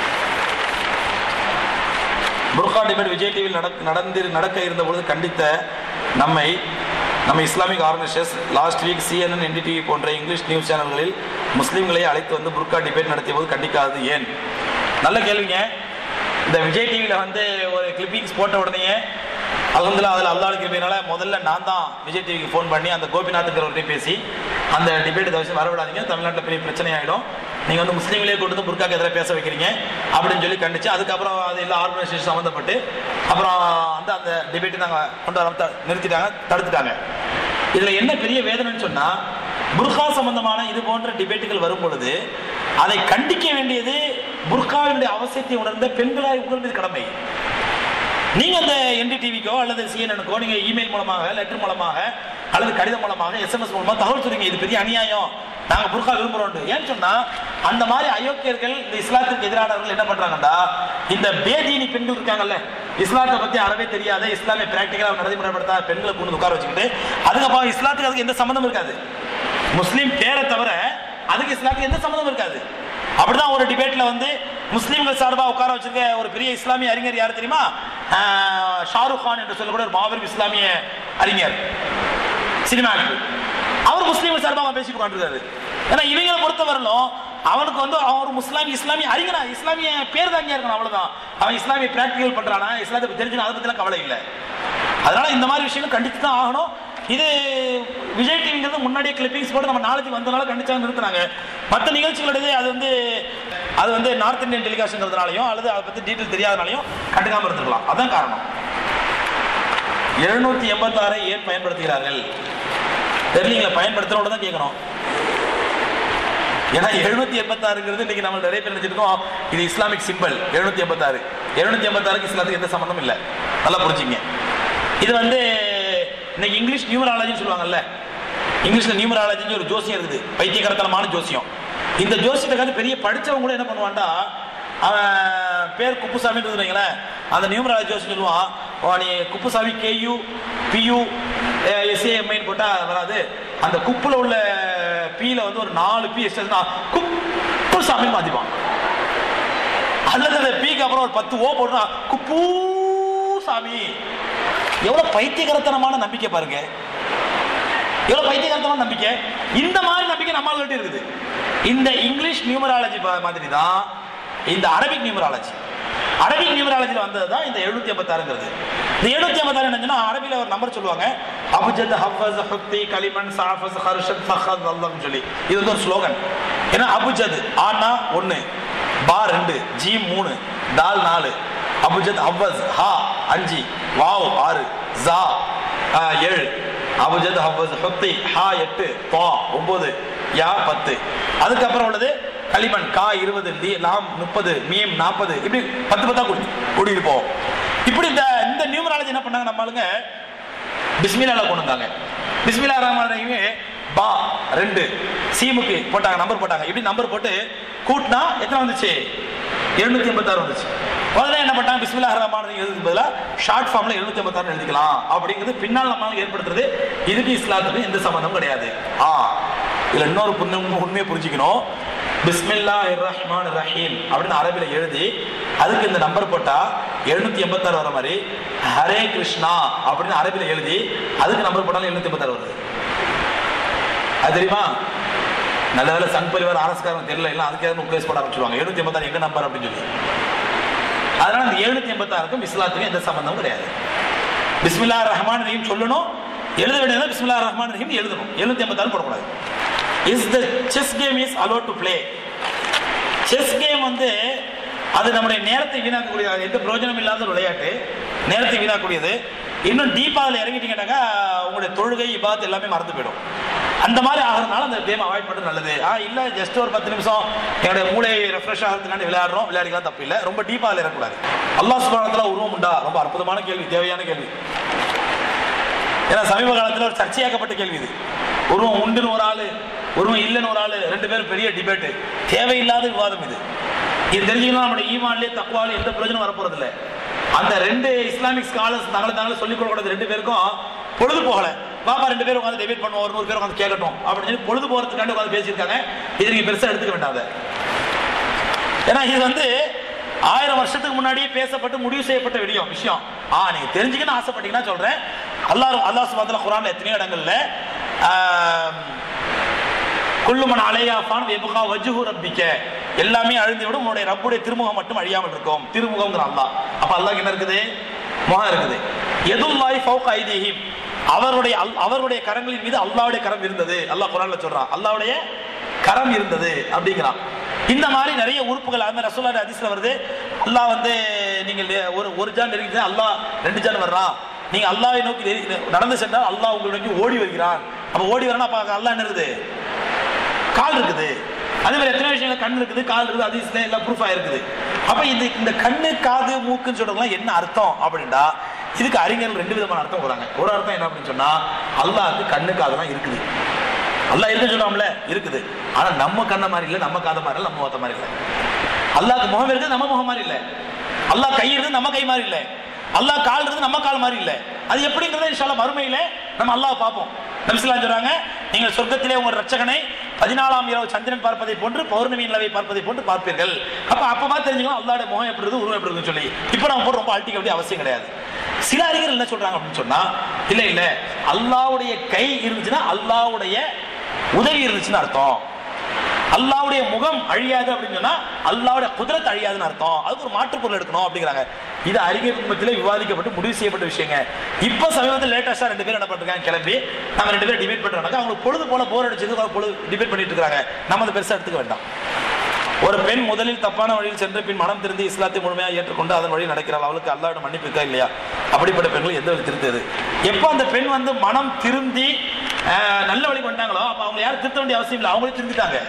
புர்கா டிபேட் விஜய் டிவியில் நடக்க நடந்து நடக்க இருந்த பொழுது கண்டித்த நம்மை நம்ம Islamic organisation last week CNN NDTV போன்ற இங்கிலீஷ் நியூஸ் சேனல்களில் முஸ்லீம்களை அழைத்து வந்து புர்கா டிபேட் நடத்திய போது கண்டிக்காது ஏன் நல்ல கேள்விங்க இந்த விஜய் டிவியில் வந்து ஒரு கிளிப்பிங்ஸ் போட்ட உடனே அலமதுல்லா அதில் அல்லாஹ் கிருபையினால முதல்ல நான் தான் விஜய் டிவிக்கு ஃபோன் பண்ணி அந்த கோபிநாத்துங்கிறவர்கிட்ட பேசி அந்த டிபேட் தவிர வரவிடாதீங்க தமிழ்நாட்டில் பெரிய பிரச்சனை ஆகிடும் நீங்கள் வந்து முஸ்லீம்களே கொண்டு வந்து புர்காக்கு எதிராக பேச வைக்கிறீங்க அப்படின்னு சொல்லி கண்டிச்சு அதுக்கப்புறம் அது எல்லா ஆர்கனைசேஷன் சம்மந்தப்பட்டு அப்புறம் வந்து அந்த டிபேட்டை நாங்கள் கொண்டு வர த- நிறுத்திட்டாங்க தடுத்துட்டாங்க இதில் என்ன பெரிய வேதனைன்னு சொன்னால் புர்கா சம்பந்தமான இது போன்ற டிபேட்டுகள் வரும் பொழுது அதை கண்டிக்க வேண்டியது புர்காவினுடைய அவசியத்தை உணர்ந்த பெண்களாய் உங்கள் கடமை நீங்க அந்த என்டிடிவிக்கோ அல்லது சிஎன்எனுக்கோ நீங்க இமெயில் மூலமாக லெட்டர் மூலமாக அல்லது கடிதம் மூலமாக எஸ்எம்எஸ் மூலமா தகவல் சொல்றீங்க இது பெரிய அநியாயம் நாங்க புர்கா விரும்புறோம் ஏன்னு சொன்னா அந்த மாதிரி அயோக்கியர்கள் இந்த இஸ்லாத்துக்கு எதிரானவர்கள் என்ன பண்றாங்கன்னா இந்த பேதீனி பெண்கள் இருக்காங்கல்ல இஸ்லாத்தை பத்தி அறவே தெரியாத இஸ்லாமிய பிராக்டிக்கலா நடைமுறைப்படுத்தாத பெண்களை கொண்டு வந்து உட்கார வச்சுக்கிட்டு அதுக்கப்புறம் இஸ்லாத்துக்கு அதுக்கு எந்த சம்மந்தம் இருக்காது முஸ்லீம் பேரை தவிர அதுக்கு இஸ்லாத்துக்கு எந்த சம்மந்தம் இருக்காது அப்படிதான் ஒரு டிபேட்ல வந்து முஸ்லீம்கள் சார்பா உட்கார வச்சிருக்க ஒரு பெரிய இஸ்லாமிய அறிஞர் யார் தெரியுமா ஆஹ் ஷாருக் கான் என்று சொல்லக்கூடிய ஒரு மாபெரும் இஸ்லாமிய அறிஞர் சினிமா அவர் முஸ்லீம்கள் சார்பா அவன் பேசிட்டு உட்காந்துருக்காரு ஏன்னா இவங்களை பொறுத்தவரையிலும் அவனுக்கு வந்து அவன் ஒரு முஸ்லாமி இஸ்லாமிய அறிஞனா இஸ்லாமிய பேர் தாங்கியா இருக்கணும் அவ்வளவுதான் அவன் இஸ்லாமிய பிராக்டிகல் பண்றானா இஸ்லாத்தை பத்தி தெரிஞ்சுனா அதை பத்திலாம் கவலை இல்லை அதனால இந்த மாதிரி விஷயங்கள் கண்டித்து தான் ஆகணும் இது விஜய் டிவிங்கிறது முன்னாடியே கிளிப்பிங்ஸ் போட்டு நம்ம நாளைக்கு வந்தனால கண்டிச்சா நிறுத்தினாங்க மற்ற நிகழ்ச்சிகளுடைய அது வந்து அது வந்து நார்த் இந்தியன் டெலிகாஷன்ங்கிறதுனாலையும் அல்லது அதை பற்றி டீட்டெயில் தெரியாதனாலையும் கண்டுக்காம இருந்திருக்கலாம் அதான் காரணம் எழுநூத்தி எண்பத்தாறை ஏன் பயன்படுத்துகிறார்கள் தெரியலீங்களா பயன்படுத்துறோட தான் கேட்கணும் ஏன்னா எழுநூத்தி எண்பத்தாறுங்கிறது இன்னைக்கு நம்ம நிறைய பேர் நினைச்சிருக்கோம் இது இஸ்லாமிக் சிம்பிள் எழுநூத்தி எண்பத்தாறு எழுநூத்தி எண்பத்தாறுக்கு இஸ்லாத்துக்கு எந்த சம்மந்தமும் இல்லை நல்லா புரிஞ்சுங்க இது வந்து இன்னைக்கு இங்கிலீஷ் நியூமராலஜின்னு சொல்லுவாங்கல்ல இங்கிலீஷ்ல நியூமராலஜின்னு ஒரு ஜோசியம் இருக்குது பைத்தியகரத்தனமான ஜோசியம் இந்த ஜோசியத்தை காட்டி பெரிய படிச்சவங்க கூட என்ன பண்ணுவான்டா அவன் பேர் குப்புசாமின்னு வைங்களேன் அந்த நியூமராலஜி ஜோசியம் சொல்லுவான் ஓ, நீ குப்புசாமி கேயு பியு எஸ்ஏஎம்ஐன்னு போட்டா வராது அந்த குப்புல உள்ள பீல வந்து ஒரு நாலு பி எஸ்னா குப்புசாமின்னு மாத்திப்பான் அல்லது அந்த பீக்கு அப்புறம் ஒரு பத்து ஓ போட்டுனா குப்பூ சாமி எவ்வளவு பைத்தியகரத்தனமான நம்பிக்கை பாருங்க எவ்வளவு பைத்தியகரத்தனமான நம்பிக்கை இந்த மாதிரி நம்பிக்கை நம்மள்கிட்ட இருக்குது இந்த இங்கிலீஷ் நியூமராலஜி மாதிரி தான் இந்த அரபிக் நியூமராலஜி அரபிக் நியூமராலஜியில் வந்தது தான் இந்த எழுநூத்தி ஐம்பத்தாறுங்கிறது இந்த எழுநூத்தி ஐம்பத்தாறு என்னன்னா அரபில ஒரு நம்பர் சொல்லுவாங்க அபுஜத் ஹஃபஸ் ஹுக்தி கலிமன் சாஃபஸ் ஹர்ஷத் சஹத் அல்லாஹ்னு சொல்லி இது வந்து ஒரு ஸ்லோகன் ஏன்னா அபுஜத் ஆனா ஒன்னு பா ரெண்டு ஜி மூணு தால் நாலு அபுஜத் அவ்வஸ் ஹா அஞ்சு வாவ் ஆறு ஜா ஆ, ஏழு அபுஜத் ஹவ்வஸ் ஹுக்தி ஹா எட்டு பா ஒன்பது யா பத்து அதுக்கப்புறம் உள்ளது களிமண் கா இருபது லீ லாம் முப்பது மீம் நாற்பது இப்படி பத்து பத்தா கூடி கூட்டிட்டு போவோம் இப்படி இந்த இந்த நியூமராலஜி என்ன பண்ணாங்க நம்ம ஆளுங்க பிஸ்மிலால கொண்டு வந்தாங்க பிஸ்மிலா ரஹ்மான் ரஹீம் பா ரெண்டு சீமுக்கு போட்டாங்க நம்பர் போட்டாங்க இப்படி நம்பர் போட்டு கூட்டினா எத்தனை வந்துச்சு எழுநூத்தி எண்பத்தாறு வந்துச்சு முதல்ல என்ன பண்ணாங்க பிஸ்மில்லா ரஹ்மான் ரஹீம் எழுதுக்கு பதிலாக ஷார்ட் ஃபார்ம்ல எழுநூத்தி எண்பத்தாறு எழுதிக்கலாம் அப்படிங்கிறது பின்னால் நம்ம ஏற்படுத்துறது இதுக்கு இஸ்லாத்துக்கு எந்த சம்பந்தமும் கிடையாது ஆ இதுல இன்னொரு புண்ணு- உண்மையை புரிஞ்சுக்கணும் பிஸ்மில்லா ரஹ்மான் ரஹீம் அப்படின்னு அரபில எழுதி அதுக்கு இந்த நம்பர் போட்டா எழுநூத்தி எண்பத்தாறு வர மாதிரி ஹரே கிருஷ்ணா அப்படின்னு அரபில எழுதி அதுக்கு நம்பர் போட்டாலும் எழுநூத்தி எண்பத்தாறு வருது அது தெரியுமா நல்ல வேலை சங் பரிவார் அரசுக்காரங்க தெரியல எல்லாம் அதுக்கு முப்பேஸ் போட ஆரம்பிச்சிருவாங்க எழுநூத்தி எண்பத்தாறு எங்க நம்பர் அப்படின்னு சொல்லி அதனால அந்த எழுநூத்தி எண்பத்தி ஆறுக்கும் இஸ்லாத்துக்கும் எந்த சம்பந்தமும் கிடையாது பிஸ்மில்லா ரஹ்மான் ரஹீம் சொல்லணும் எழுத வேண்டியது பிஸ்மில்லா ரஹ்மான் ரஹீம் எழுதணும் எழுநூத்தி எண்பத்தாறு போடக்கூடாது is the chess game is allowed to play chess game வந்து அது நம்முடைய நேரத்தை வீணாக்கக்கூடிய அது எந்த பிரயோஜனம் இல்லாத ஒரு விளையாட்டு நேரத்தை வீணாக்கக்கூடியது இன்னும் டீப்பா அதில் இறங்கிட்டீங்கன்னாக்கா உங்களுடைய தொழுகை இபாத் எல்லாமே மறந்து போயிடும் அந்த மாதிரி ஆகிறதுனால அந்த கேம் அவாய்ட் பண்ணுறது நல்லது ஆ இல்லை ஜஸ்ட் ஒரு பத்து நிமிஷம் என்னுடைய மூளை ரெஃப்ரெஷ் ஆகிறதுக்காண்டி விளையாடுறோம் விளையாடிக்கலாம் தப்பு இல்லை ரொம்ப டீப்பாக அதில் இறக்கக்கூடாது அல்லாஹ் சுபானத்தில் உருவம் உண்டா ரொம்ப அற்புதமான கேள்வி தேவையான கேள்வி ஏன்னா சமீப காலத்தில் ஒரு சர்ச்சையாக்கப்பட்ட கேள்வி இது உருவம் உண்டுன்னு ஒரு ஆளு உருவம் இல்லைன்னு ஒரு ஆளு ரெண்டு பேரும் பெரிய டிபேட்டு தேவையில்லாத விவாதம் இது இது தெரிஞ்சுக்கலாம் நம்முடைய ஈமான்லேயே தக்குவாலே எந்த பிரயோஜனம் வரப்போறது இல்லை அந்த ரெண்டு இஸ்லாமிக் ஸ்காலர்ஸ் தங்களை தாங்களே சொல்லிக் கொடுக்கூடாது ரெண்டு பேருக்கும் பொழுது போகல பாப்பா ரெண்டு பேரும் உட்காந்து டெபேட் பண்ணுவோம் ஒரு நூறு பேர் உட்காந்து கேட்கட்டும் அப்படின்னு சொல்லி பொழுது போறதுக்காண்டி உட்காந்து பேசியிருக்காங்க இது நீங்க பெருசா எடுத்துக்க வேண்டாம் ஏன்னா இது வந்து ஆயிரம் வருஷத்துக்கு முன்னாடியே பேசப்பட்டு முடிவு செய்யப்பட்ட விடியம் விஷயம் ஆ நீங்க தெரிஞ்சுக்கணும்னு ஆசைப்பட்டீங்கன்னா சொல்றேன் அல்லாஹ் அல்லாஹ் சுபாத்துல குரான்ல எத்தனையோ இடங்கள்ல ஆம், குல்லுமன் அலையாஃபான் வெபுகா வஜுஹு ரப்பிக்க எல்லாமே அழிந்து விடும் உன்னுடைய ரப்புடைய திருமுகம் மட்டும் அழியாமல் இருக்கும் திருமுகம்ங்கிற அல்லாஹ் அப்ப அல்லாஹ் என்ன இருக்குது முகம் இருக்குது எதுல்லாய் ஃபௌக ஐதீஹிம் அவருடைய அல்- அவருடைய கரங்களின் மீது அல்லாஹ்வுடைய கரம் இருந்தது அல்லாஹ் குரான்ல சொல்றான் அல்லாஹ்வுடைய கரம் இருந்தது அப்படிங்கிறான் இந்த மாதிரி நிறைய உறுப்புகள் அது மாதிரி ரசூலுல்லாஹி ஹதீஸ்ல வருது அல்லாஹ் வந்து நீங்கள் ஒரு ஒரு ஜான் நெருங்கிட்டு அல்லாஹ் ரெண்டு ஜான் வர்றான் நீங்க அல்லாஹ்வை நோக்கி நெருங்கி- நடந்து சென்றால் அல்லாஹ் உங்களை நோக்கி ஓடி வருகிறான் அப்ப ஓடி வரனா அப்ப அல்லாஹ் என்ன இருக்குது கால் இருக்குது அதே மாதிரி எத்தனை விஷயங்கள் கண் இருக்குது கால் இருக்குது அதிசயம் எல்லாம் ப்ரூஃப் ஆயிருக்குது அப்ப இது இந்த கண்ணு காது மூக்குன்னு சொல்றதுலாம் என்ன அர்த்தம் அப்படின்னா இதுக்கு அறிஞர்கள் ரெண்டு விதமான அர்த்தம் வராங்க ஒரு அர்த்தம் என்ன அப்படின்னு சொன்னா அல்லாஹ்க்கு கண்ணு காதெல்லாம் இருக்குது அல்லாஹ் இருக்குன்னு சொல்லாமல இருக்குது ஆனா நம்ம கண்ண மாதிரி இல்ல நம்ம காத மாதிரி இல்ல நம்ம ஓத்த மாதிரி இல்ல அல்லாஹ்க்கு முகம் இருக்குது நம்ம முகம் மாதிரி இல்ல அல்லாஹ் கை இருக்குது நம்ம கை மாதிரி இல்ல அல்லாஹ் கால் இருக்குது நம்ம கால் மாதிரி இல்ல அது எப்படிங்கிறத இன்ஷால்லா மறுமையில நம்ம அல்லாஹ் பார்ப்போம் நபிசுல்லாம் சொல்றாங்க நீங்கள் சொர்க்கத்திலே உங்கள் ரட்சகனை பதினாலாம் இரவு சந்திரன் பார்ப்பதை போன்று பௌர்ணமி நிலவை பார்ப்பதை போன்று பார்ப்பீர்கள் அப்ப அப்பமா தெரிஞ்சுக்கலாம் அல்லாஹ்வுடைய முகம் எப்படி இருக்குது உருவம் எப்படி இருக்குன்னு சொல்லி இப்போ நம்ம போட்டு ரொம்ப அழட்டிக்க வேண்டிய அவசியம் கிடையாது சில அறிஞர்கள் என்ன சொல்றாங்க அப்படின்னு சொன்னா இல்ல இல்ல அல்லாஹ்வுடைய கை இருந்துச்சுன்னா அல்லாஹ்வுடைய உதவி இருந்துச்சுன்னு அர்த்தம் அல்லாவுடைய முகம் அழியாது அப்படின்னு சொன்னா அல்லாவுடைய குதிரத் அழியாதுன்னு அர்த்தம் அதுக்கு ஒரு மாற்று பொருள் எடுக்கணும் அப்படிங்கிறாங்க இது அறிஞர் குடும்பத்தில் விவாதிக்கப்பட்டு முடிவு செய்யப்பட்ட விஷயங்க இப்போ சமீபத்தில் லேட்டஸ்டா ரெண்டு பேரும் என்ன பண்றாங்க கிளம்பி நாங்க ரெண்டு பேரும் டிபேட் பண்றாங்க அவங்களுக்கு பொழுது போல போர் அடிச்சது அவங்க பொழுது டிபேட் பண்ணிட்டு இருக்காங்க நம்ம அதை பெருசா எடுத்துக்க வேண்டாம் ஒரு பெண் முதலில் தப்பான வழியில் சென்று பின் மனம் திருந்தி இஸ்லாத்தை முழுமையாக ஏற்றுக்கொண்டு அதன் வழி நடக்கிறாள் அவளுக்கு அல்லாஹ்விடம் மன்னிப்பு இருக்கா இல்லையா அப்படிப்பட்ட பெண்கள் எந்த வழி திருத்தது எப்போ அந்த பெண் வந்து மனம் திருந்தி ஆஹ், நல்ல வழி கொண்டாங்களோ அப்ப அவங்க யாரும் திருத்த வேண்டிய அவசியம் இல்லை அவங்களே திருந்திட்டாங்க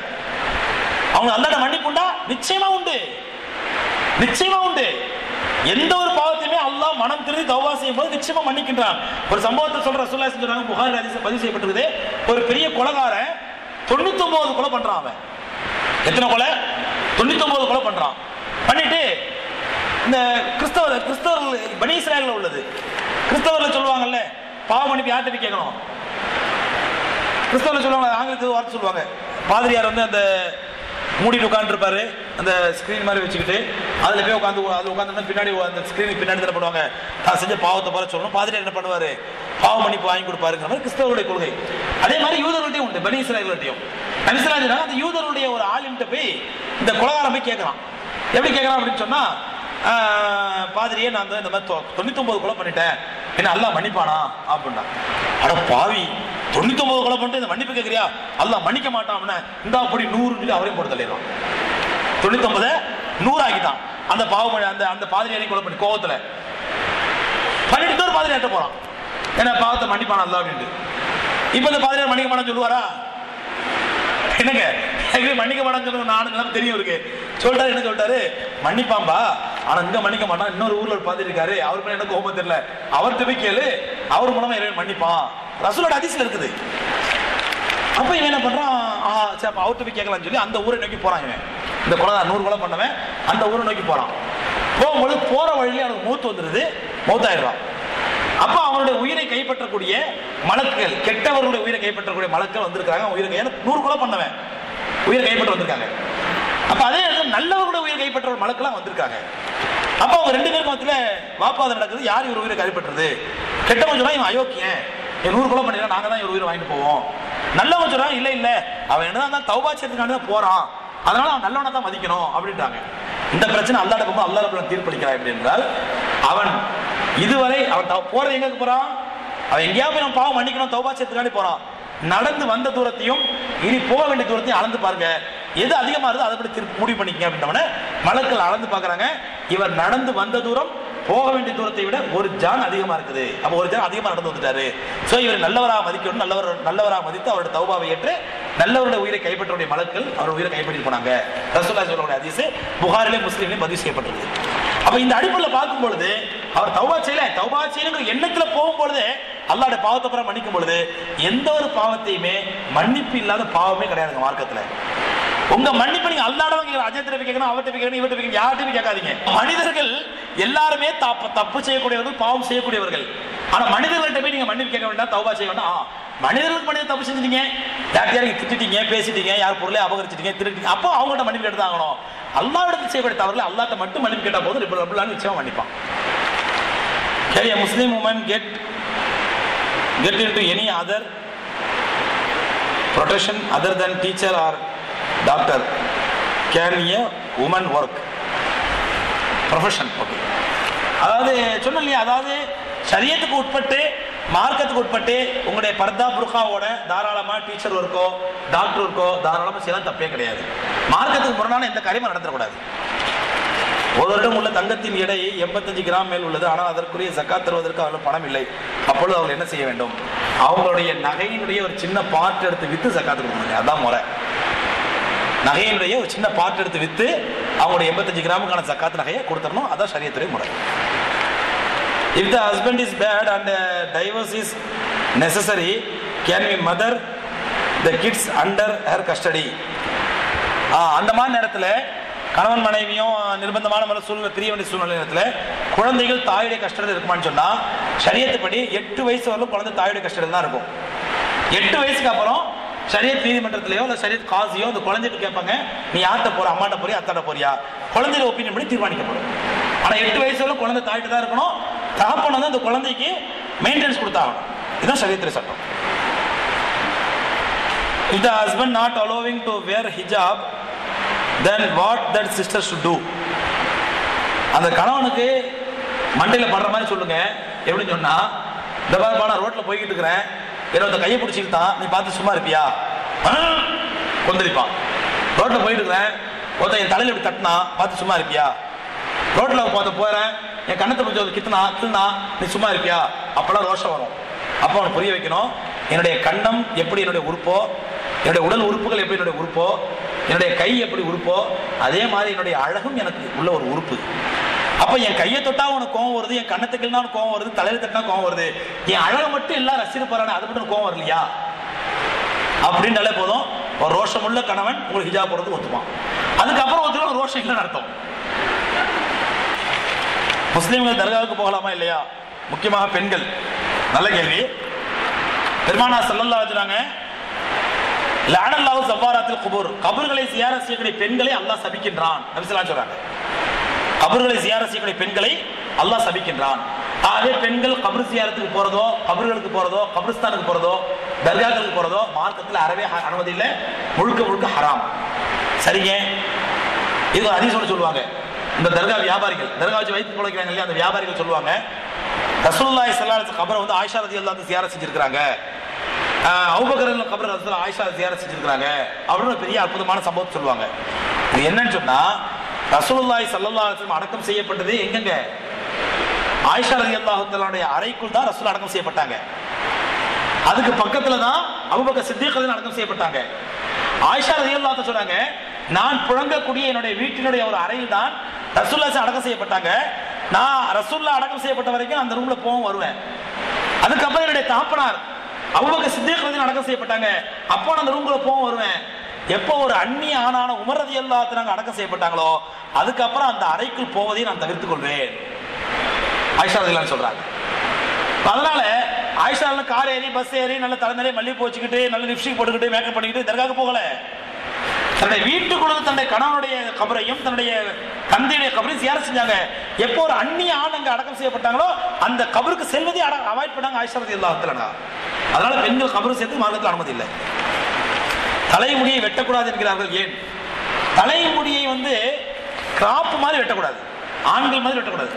அவங்க அல்லாட மன்னிப்பு உண்டா நிச்சயமா உண்டு நிச்சயமா உண்டு எந்த ஒரு பாவத்தையுமே அல்லாஹ் மனம் திருந்தி தௌபா செய்யும் போது நிச்சயமா மன்னிக்கின்றான் ஒரு சம்பவத்தை சொல்ற ரசூலுல்லாஹி ஸல்லல்லாஹு சொல்றாங்க புகாரி ஹதீஸ் பதிவு செய்யப்பட்டிருக்குது ஒரு பெரிய கொலைகாரன் தொண்ணூத்தி ஒன்பது கொலை பண்றான் அவன் எத்தனை கொலை தொண்ணூத்தி ஒன்பது கொலை பண்றான் பண்ணிட்டு இந்த கிறிஸ்தவ கிறிஸ்தவர்கள் பனி இஸ்ராயல்ல உள்ளது கிறிஸ்தவர்கள் சொல்லுவாங்கல்ல பாவ மன்னிப்பு யார்கிட்ட போய் கேட்கணும் கிறிஸ்தவர்கள் சொல்லுவாங்க ஆங்கிலத்துக்கு வார்த்தை சொல்லுவாங்க பாதிரியார் வந்து அந்த மூடிட்டு உட்காந்துருப்பாரு அந்த ஸ்கிரீன் மாதிரி வச்சுக்கிட்டு அதுல போய் உட்காந்து அது உட்காந்து பின்னாடி அந்த ஸ்கிரீனுக்கு பின்னாடி என்ன பண்ணுவாங்க தான் செஞ்ச பாவத்தை போல சொல்லணும் பாதிரியார் என்ன பண்ணுவாரு பாவ மன்னிப்பு வாங்கி கொடுப்பாருங்கிற மாதிரி கிறிஸ்தவருடைய கொள்கை அதே மாதிரி யூதர்கள்ட்டையும் உண்டு பனி இஸ்ராயல்கள்ட்டையும் நபிசராஜ் அந்த யூதருடைய ஒரு ஆளுன்ட்ட போய் இந்த குலகாரம் போய் கேட்கறான் எப்படி கேட்கறான் அப்படின்னு சொன்னா ஆஹ், பாதிரியே நான் வந்து இந்த மாதிரி தொ- தொண்ணூத்தொன்பது கொலை பண்ணிட்டேன் என்ன அல்லாஹ் மன்னிப்பானா அப்படின்னா அட பாவி தொண்ணூத்தொன்பது கொலை பண்ணிட்டு இந்த மன்னிப்பு கேட்கறியா அல்லாஹ் மன்னிக்க மாட்டான் அப்படின்னா இந்த அப்படி நூறு சொல்லி அவரையும் போட்டு தள்ளிடுறான் தொண்ணூத்தொன்பது நூறு ஆக்கிட்டான் அந்த பாவமழை அந்த அந்த பாதிரியாரையும் கொலை பண்ணி கோவத்துல பண்ணிட்டு இன்னொரு பாதிரியார்ட்ட போறான் ஏன்னா பாவத்தை மன்னிப்பானா அல்லாஹ் அப்படின்ட்டு இப்ப இந்த பாதிரியார் மன்னிக்க மாட்டான்னு சொல்லுவாரா என்னங்க எனக்கு மன்னிக்க மாட்டாங்கன்னு நானும் நிலைமை தெரியும் இருக்கு சொல்லிட்டாரு என்ன சொல்லிட்டாரு மன்னிப்பாம்பா ஆனா இங்க மன்னிக்க மாட்டான் இன்னொரு ஊர்ல ஒரு பாதி இருக்காரு அவர் மேல எனக்கு கோபம் தெரியல அவர்கிட்ட போய் கேளு அவர் மூலமா இறைவன் மன்னிப்பான் ரசூலோட அதிசல இருக்குது அப்ப இவன் என்ன பண்றான் ஆஹா சரி அப்ப அவர்கிட்ட போய் கேட்கலாம்னு சொல்லி அந்த ஊரை நோக்கி போறான் இவன் இந்த கொலை நூறு கொலை பண்ணவன் அந்த ஊரை நோக்கி போறான் போகும்போது போற வழியில அவனுக்கு மூத்து வந்துருது மௌத்தாயிடுறான் அப்ப அவனுடைய உயிரை கைப்பற்றக்கூடிய மலக்குகள் கெட்டவர்களுடைய உயிரை கைப்பற்றக்கூடிய மலக்கள் வந்திருக்காங்க அவன் உயிரை ஏன்னா நூறு கொலை பண்ணவன் உயிரை கைப்பற்ற வந்திருக்காங்க அப்ப அதே நேரத்தில் நல்லவர்களுடைய உயிரை கைப்பற்ற மலக்கெல்லாம் வந்திருக்காங்க அப்ப அவங்க ரெண்டு பேருக்கு மத்தியில வாக்குவாதம் நடக்குது யார் இவர் உயிரை கைப்பற்றுறது கெட்டவன் சொன்னா இவன் அயோக்கியன் இவன் நூறு கொலை பண்ணிடலாம் நாங்க தான் இவர் உயிரை வாங்கிட்டு போவோம் நல்லவன் சொல்றான் இல்ல இல்ல அவன் என்னதான் தௌபாச்சியத்துக்காண்டி தான் போறான் அதனால அவன் நல்லவனை தான் மதிக்கணும் அப்படின்ட்டாங்க இந்த பிரச்சனை அல்லாட போகும்போது அல்லா ரபுல்லா தீர்ப்பளிக்கிறான் எப்படி என்றால் அவன் இதுவரை அவன் தவ- போறது எங்க போறான் அவன் எங்கேயாவது போய் நம்ம பாவம் மன்னிக்கணும் தௌபா செய்யறதுக்காண்டி போறான் நடந்து வந்த தூரத்தையும் இனி போக வேண்டிய தூரத்தையும் அளந்து பாருங்க எது அதிகமா இருக்குதோ அதை படி திருப்பி முடிவு பண்ணிக்கங்க அப்படின்னவன மலக்கள் அளந்து பார்க்கறாங்க இவர் நடந்து வந்த தூரம் போக வேண்டிய தூரத்தை விட ஒரு ஜான் அதிகமா இருக்குது அப்ப ஒரு ஜான் அதிகமா நடந்து வந்துட்டாரு சோ இவர் நல்லவராக மதிக்கணும் நல்லவர் நல்லவராக மதித்து அவருடைய தௌபாவை ஏற்று நல்லவருடைய உயிரை கைப்பற்றக்கூடிய மலக்கள் அவர் உயிரை கைப்பற்றி போனாங்க ரசூல்லா சொல்லக்கூடிய ஹதீஸ் புகாரிலே முஸ்லீம்லையும் பதிவு செய்யப்பட்டிருக்கு அப்ப இந்த அடிப்படையில் பார்க்கும் பொழுது அவர் தௌபா செய்யல தௌபா செய்யணுங்கிற எண்ணத்துல போகும் பொழுது அல்லாட பாவத்தை அப்புறம் மன்னிக்கும் பொழுது எந்த ஒரு பாவத்தையுமே மன்னிப்பு இல்லாத பாவமே கிடையாதுங்க மார்க்கத்துல உங்க மன்னிப்பு நீங்க அல்லாடவங்க கேட்கணும் அஜயத்திர கேட்கணும் அவர்கிட்ட கேட்கணும் இவர்கிட்ட கேட்கணும் யார்கிட்டயும் கேட்காதீங்க மனிதர்கள் எல்லாருமே தப்பு தப்பு செய்யக்கூடியவர்கள் பாவம் செய்யக்கூடியவர்கள் ஆனா மனிதர்கள்ட்ட போய் நீங்க மன்னிப்பு கேட்க வேண்டாம் தௌபா செய்ய வேண்டாம் ஆ, மனிதர்களுக்கு மனிதர் தப்பு செஞ்சிட்டீங்க யார்கிட்டயாவது திட்டிட்டீங்க பேசிட்டீங்க யார் பொருளை அபகரிச்சிட்டீங்க திருட்டீங்க அப்போ அவங்கள்ட்ட மன்னிப்பு கேட்டு தான் ஆகணும் அல்லாவிடத்தில் செய்யக்கூடிய தவறுல அல்லாட்ட மட்டும் மன்னிப்பு கேட்டா போதும் இப்போ ரபுல்லான்னு நிச்சயமா மன்னிப்பான் Can a Muslim woman get get into any other profession other than teacher or doctor? Can a woman work? Profession, okay. அதாவது சொன்னோம் இல்லையா அதாவது சரியத்துக்கு உட்பட்டு மார்க்கத்துக்கு உட்பட்டு உங்களுடைய பர்தா புருகாவோட தாராளமா டீச்சர் ஒர்க்கோ டாக்டர் ஒர்க்கோ தாராளமா செய்யலாம் தப்பே கிடையாது மார்க்கத்துக்கு முரணான எந்த காரியமும் நடந்துடக்கூடாது ஒரு வருடம் உள்ள தங்கத்தின் எடை எண்பத்தஞ்சு கிராம் மேல் உள்ளது ஆனால் அதற்குரிய ஜக்காத் தருவதற்கு அவர்கள் பணம் இல்லை அப்பொழுது அவர்கள் என்ன செய்ய வேண்டும் அவங்களுடைய நகையினுடைய ஒரு சின்ன பார்ட் எடுத்து வித்து ஜக்காத்து கொடுக்கணும் அதான் முறை நகையினுடைய ஒரு சின்ன பார்ட் எடுத்து வித்து அவங்களுடைய எண்பத்தஞ்சு கிராமுக்கான ஜக்காத் நகையை கொடுத்துடணும் அதான் சரியத்துறை முறை If the husband is bad and uh, divorce is necessary, can we mother the kids under her custody? ஆ, அந்த மாதிரி நேரத்தில் கணவன் மனைவியும் நிர்பந்தமான முறை சூழ்நிலை பிரிய வேண்டிய சூழ்நிலை நேரத்தில் குழந்தைகள் தாயுடைய கஷ்டத்தில் இருக்குமான்னு சொன்னா சரியத்துப்படி எட்டு வயசு வரலும் குழந்தை தாயுடைய கஷ்டத்தில் தான் இருக்கும் எட்டு வயசுக்கு அப்புறம் சரியத் நீதிமன்றத்திலேயோ இல்லை சரியத் காசியோ அந்த குழந்தைகிட்ட கேட்பாங்க நீ யார்கிட்ட போற அம்மாட்ட போறியா அத்தாட்ட போறியா குழந்தையோட ஒப்பீனியன் படி தீர்மானிக்கப்படும் ஆனா எட்டு வயசு வரலும் குழந்தை தாயிட்டு தான் இருக்கணும் தகப்பன் வந்து அந்த குழந்தைக்கு மெயின்டெனன்ஸ் கொடுத்தாகணும் இதுதான் சரியத்திரை சட்டம் If the husband not allowing to wear hijab, then what that sister should do? அந்த கணவனுக்கு மண்டையில படுற மாதிரி சொல்லுங்க எப்படின்னு சொன்னா இந்த மாதிரி நான் ரோட்ல போய்கிட்டு இருக்கிறேன் ஏதோ இந்த கையை பிடிச்சிக்கிட்டான் நீ பார்த்து சும்மா இருப்பியா ஆ? கொந்தளிப்பான் ரோட்ல போயிட்டு இருக்கிறேன் ஒருத்தன் என் தலையில இப்படி தட்டினா பார்த்து சும்மா இருப்பியா ரோட்ல பார்த்து போறேன் என் கண்ணத்தை பிடிச்சி ஒரு கித்துனா கிள்னா நீ சும்மா இருப்பியா அப்பெல்லாம் ரோஷம் வரும் அப்போ அவனை புரிய வைக்கணும் என்னுடைய கண்ணம் எப்படி என்னுடைய உறுப்போ என்னுடைய உடல் உறுப்புகள் எப்படி என்னுடைய உறுப்போ என்னுடைய கை எப்படி உறுப்போ அதே மாதிரி என்னுடைய அழகும் எனக்கு உள்ள ஒரு உறுப்பு அப்ப என் கையை தொட்டா உனக்கு கோவம் வருது என் கண்ணத்தை கிள்னா உனக்கு கோவம் வருது தலையில தட்டினா கோவம் வருது என் அழகை மட்டும் எல்லாம் ரசித்து போறானே அது மட்டும் கோவம் வரலையா அப்படின்னாலே போதும் ஒரு ரோஷம் உள்ள கணவன் உங்களுக்கு ஹிஜாப் போடுறது ஒத்துப்பான் அதுக்கப்புறம் ஒருத்தர் ரோஷம் இல்லைன்னு அர்த்தம் முஸ்லீம்கள் தர்காவுக்கு போகலாமா இல்லையா முக்கியமாக பெண்கள் நல்ல கேள்வி பெருமானா சல்லல்லா வச்சுறாங்க லானல்லாஹு சவ்வாராத்தில் குபூர் கபர்களை சியார செய்யக்கூடிய பெண்களை அல்லாஹ் சபிக்கின்றான் நபிசலாம் சொல்றாங்க கபர்களை சியார செய்யக்கூடிய பெண்களை அல்லாஹ் சபிக்கின்றான் ஆகவே பெண்கள் கபர் சியாரத்துக்கு போறதோ கபர்களுக்கு போறதோ கபிரிஸ்தானுக்கு போறதோ தர்காக்களுக்கு போறதோ மார்க்கத்தில் அறவே ஹ- அனுமதி இல்லை முழுக்க முழுக்க ஹராம் சரிங்க இது ஒரு அதிசயம் சொல்லுவாங்க இந்த தர்கா வியாபாரிகள் தர்கா வச்சு வைத்து பிழைக்கிறாங்க இல்லையா அந்த வியாபாரிகள் சொல்லுவாங்க ரசூலுல்லாஹி ஸல்லல்லாஹு அலைஹி கபரை வந்து ஆயிஷா ரலியல்லாஹு அன்ஹா சியாரத் செஞ்சிருக்காங்க அவுபக்கர் கபர் ரசூல் ஆயிஷா சியாரத் செஞ்சிருக்காங்க அப்படின்னு ஒரு பெரிய அற்புதமான சம்பவத்தை சொல்லுவாங்க இது என்னன்னு சொன்னா ரசூலுல்லாஹி ஸல்லல்லாஹு அலைஹி வஸல்லம் அடக்கம் செய்யப்பட்டது எங்கங்க ஆயிஷா ரலியல்லாஹு தஆலாவுடைய அறைக்குள் தான் ரசூல் அடக்கம் செய்யப்பட்டாங்க அதுக்கு பக்கத்துல தான் அபூபக்கர் சித்திக் ரலியல்லாஹு அடக்கம் செய்யப்பட்டாங்க ஆயிஷா ரலியல்லாஹு அன்ஹா சொல்றாங்க நான் புழங்கக்கூடிய என்னுடைய வீட்டினுடைய ஒரு அறையில் தான் ரசூல்லா அடக்கம் செய்யப்பட்டாங்க நான் ரசூல்லா அடக்கம் செய்யப்பட்ட வரைக்கும் அந்த ரூம்ல போவோம் வருவேன் அதுக்கப்புறம் என்னுடைய தாப்பனார் அபூபக்கர் சித்திக் ரலியல்லாஹு அடக்கம் செய்யப்பட்டாங்க அப்போ நான் அந்த ரூம்ல போவோம் வருவேன் எப்போ ஒரு அந்நிய ஆனான உமர் ரலியல்லாஹு அன்ஹு அடக்கம் செய்யப்பட்டாங்களோ அதுக்கப்புறம் அந்த அறைக்குள் போவதை நான் தவிர்த்துக் கொள்வேன் ஆயிஷா ரலியல்லாஹு சொல்றாங்க அதனால ஆயிஷா கார் ஏறி பஸ் ஏறி நல்ல தலை நிறைய மல்லிகை வச்சுக்கிட்டு நல்ல லிப்ஸ்டிக் போட்டுக்கிட்டு மேக்கப் பண்ணிக்கிட்டு தர்காக்கு போகல தன்னுடைய வீட்டுக்குள்ள தன்னுடைய கணவனுடைய கபரையும் தன்னுடைய தந்தையுடைய கபரையும் சியார செஞ்சாங்க எப்போ ஒரு அந்நிய ஆண் அங்க அடக்கம் செய்யப்பட்டாங்களோ அந்த கபருக்கு செல்வதை அவாய்ட் பண்ணாங்க ஆயிஷா ரதி அல்லா அதனால பெண்கள் கபரு சேர்த்து மார்க்கத்தில் அனுமதி இல்லை தலைமுடியை வெட்டக்கூடாது என்கிறார்கள் ஏன் தலைமுடியை வந்து கிராப் மாதிரி வெட்டக்கூடாது ஆண்கள் மாதிரி வெட்டக்கூடாது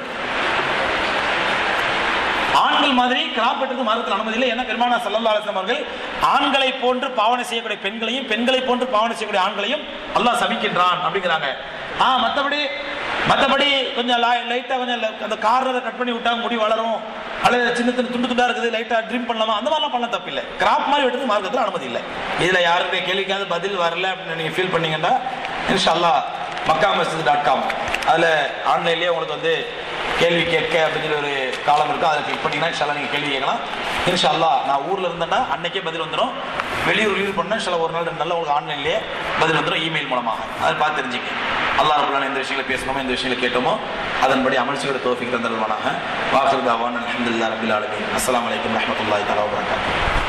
ஆண்கள் மாதிரி கிராப் வெட்டுறது மார்க்கத்தில் அனுமதி இல்லை ஏன்னா பெருமானா சல்லல்லா அலிஸ்லாம் அவர்கள் ஆண்களை போன்று பாவனை செய்யக்கூடிய பெண்களையும் பெண்களை போன்று பாவனை செய்யக்கூடிய ஆண்களையும் அல்லாஹ் சபிக்கின்றான் அப்படிங்கிறாங்க ஆ மற்றபடி மற்றபடி கொஞ்சம் லைட்டாக கொஞ்சம் ல- அந்த கார்னரை கட் பண்ணி விட்டா முடி வளரும் அல்லது சின்ன சின்ன துண்டு துண்டா இருக்குது லைட்டாக ட்ரிம் பண்ணலாமா அந்த மாதிரிலாம் பண்ண தப்பு இல்லை கிராப் மாதிரி வெட்டுறது மார்க்கத்தில் அனுமதி இல்லை இதில் யாருடைய கேள்விக்காவது பதில் வரல அப்படின்னு நீங்கள் ஃபீல் பண்ணீங்கன்னா இன்ஷா அல்லாஹ் மக்கா மஸ்ஜித் டாட் காம் அதில் ஆன்லைன்லேயே உங்களுக்கு வந்து கேள்வி கேட்க அப்படிங்கிற ஒரு காலம் இருக்கும் அதில் கிளிக் பண்ணிங்கன்னா இன்ஷால்லா நீங்கள் கேள்வி கேட்கலாம் இன்ஷா அல்லாஹ் நான் ஊரில் இருந்தேன்னா அன்னைக்கே பதில் வந்துடும் வெளியூர் லீவ் பண்ணால் இன்ஷால்லா ஒரு நாள் ரெண்டு நாள் உங்களுக்கு ஆன்லைன்லேயே பதில் வந்துடும் இமெயில் மூலமாக அதை பார்த்து தெரிஞ்சுங்க அல்லாஹ் ரபுல்லான எந்த விஷயங்களை பேசணுமோ எந்த விஷயங்களை கேட்டோமோ அதன்படி அமல்சியோட தோஃபிக் தந்தருவானாக வாசல் தாவான் அலமதுல்லா ரபில் ஆலமி அஸ்லாம் வலைக்கம் ரஹமத்துல்லாஹி தலா வரகாத்து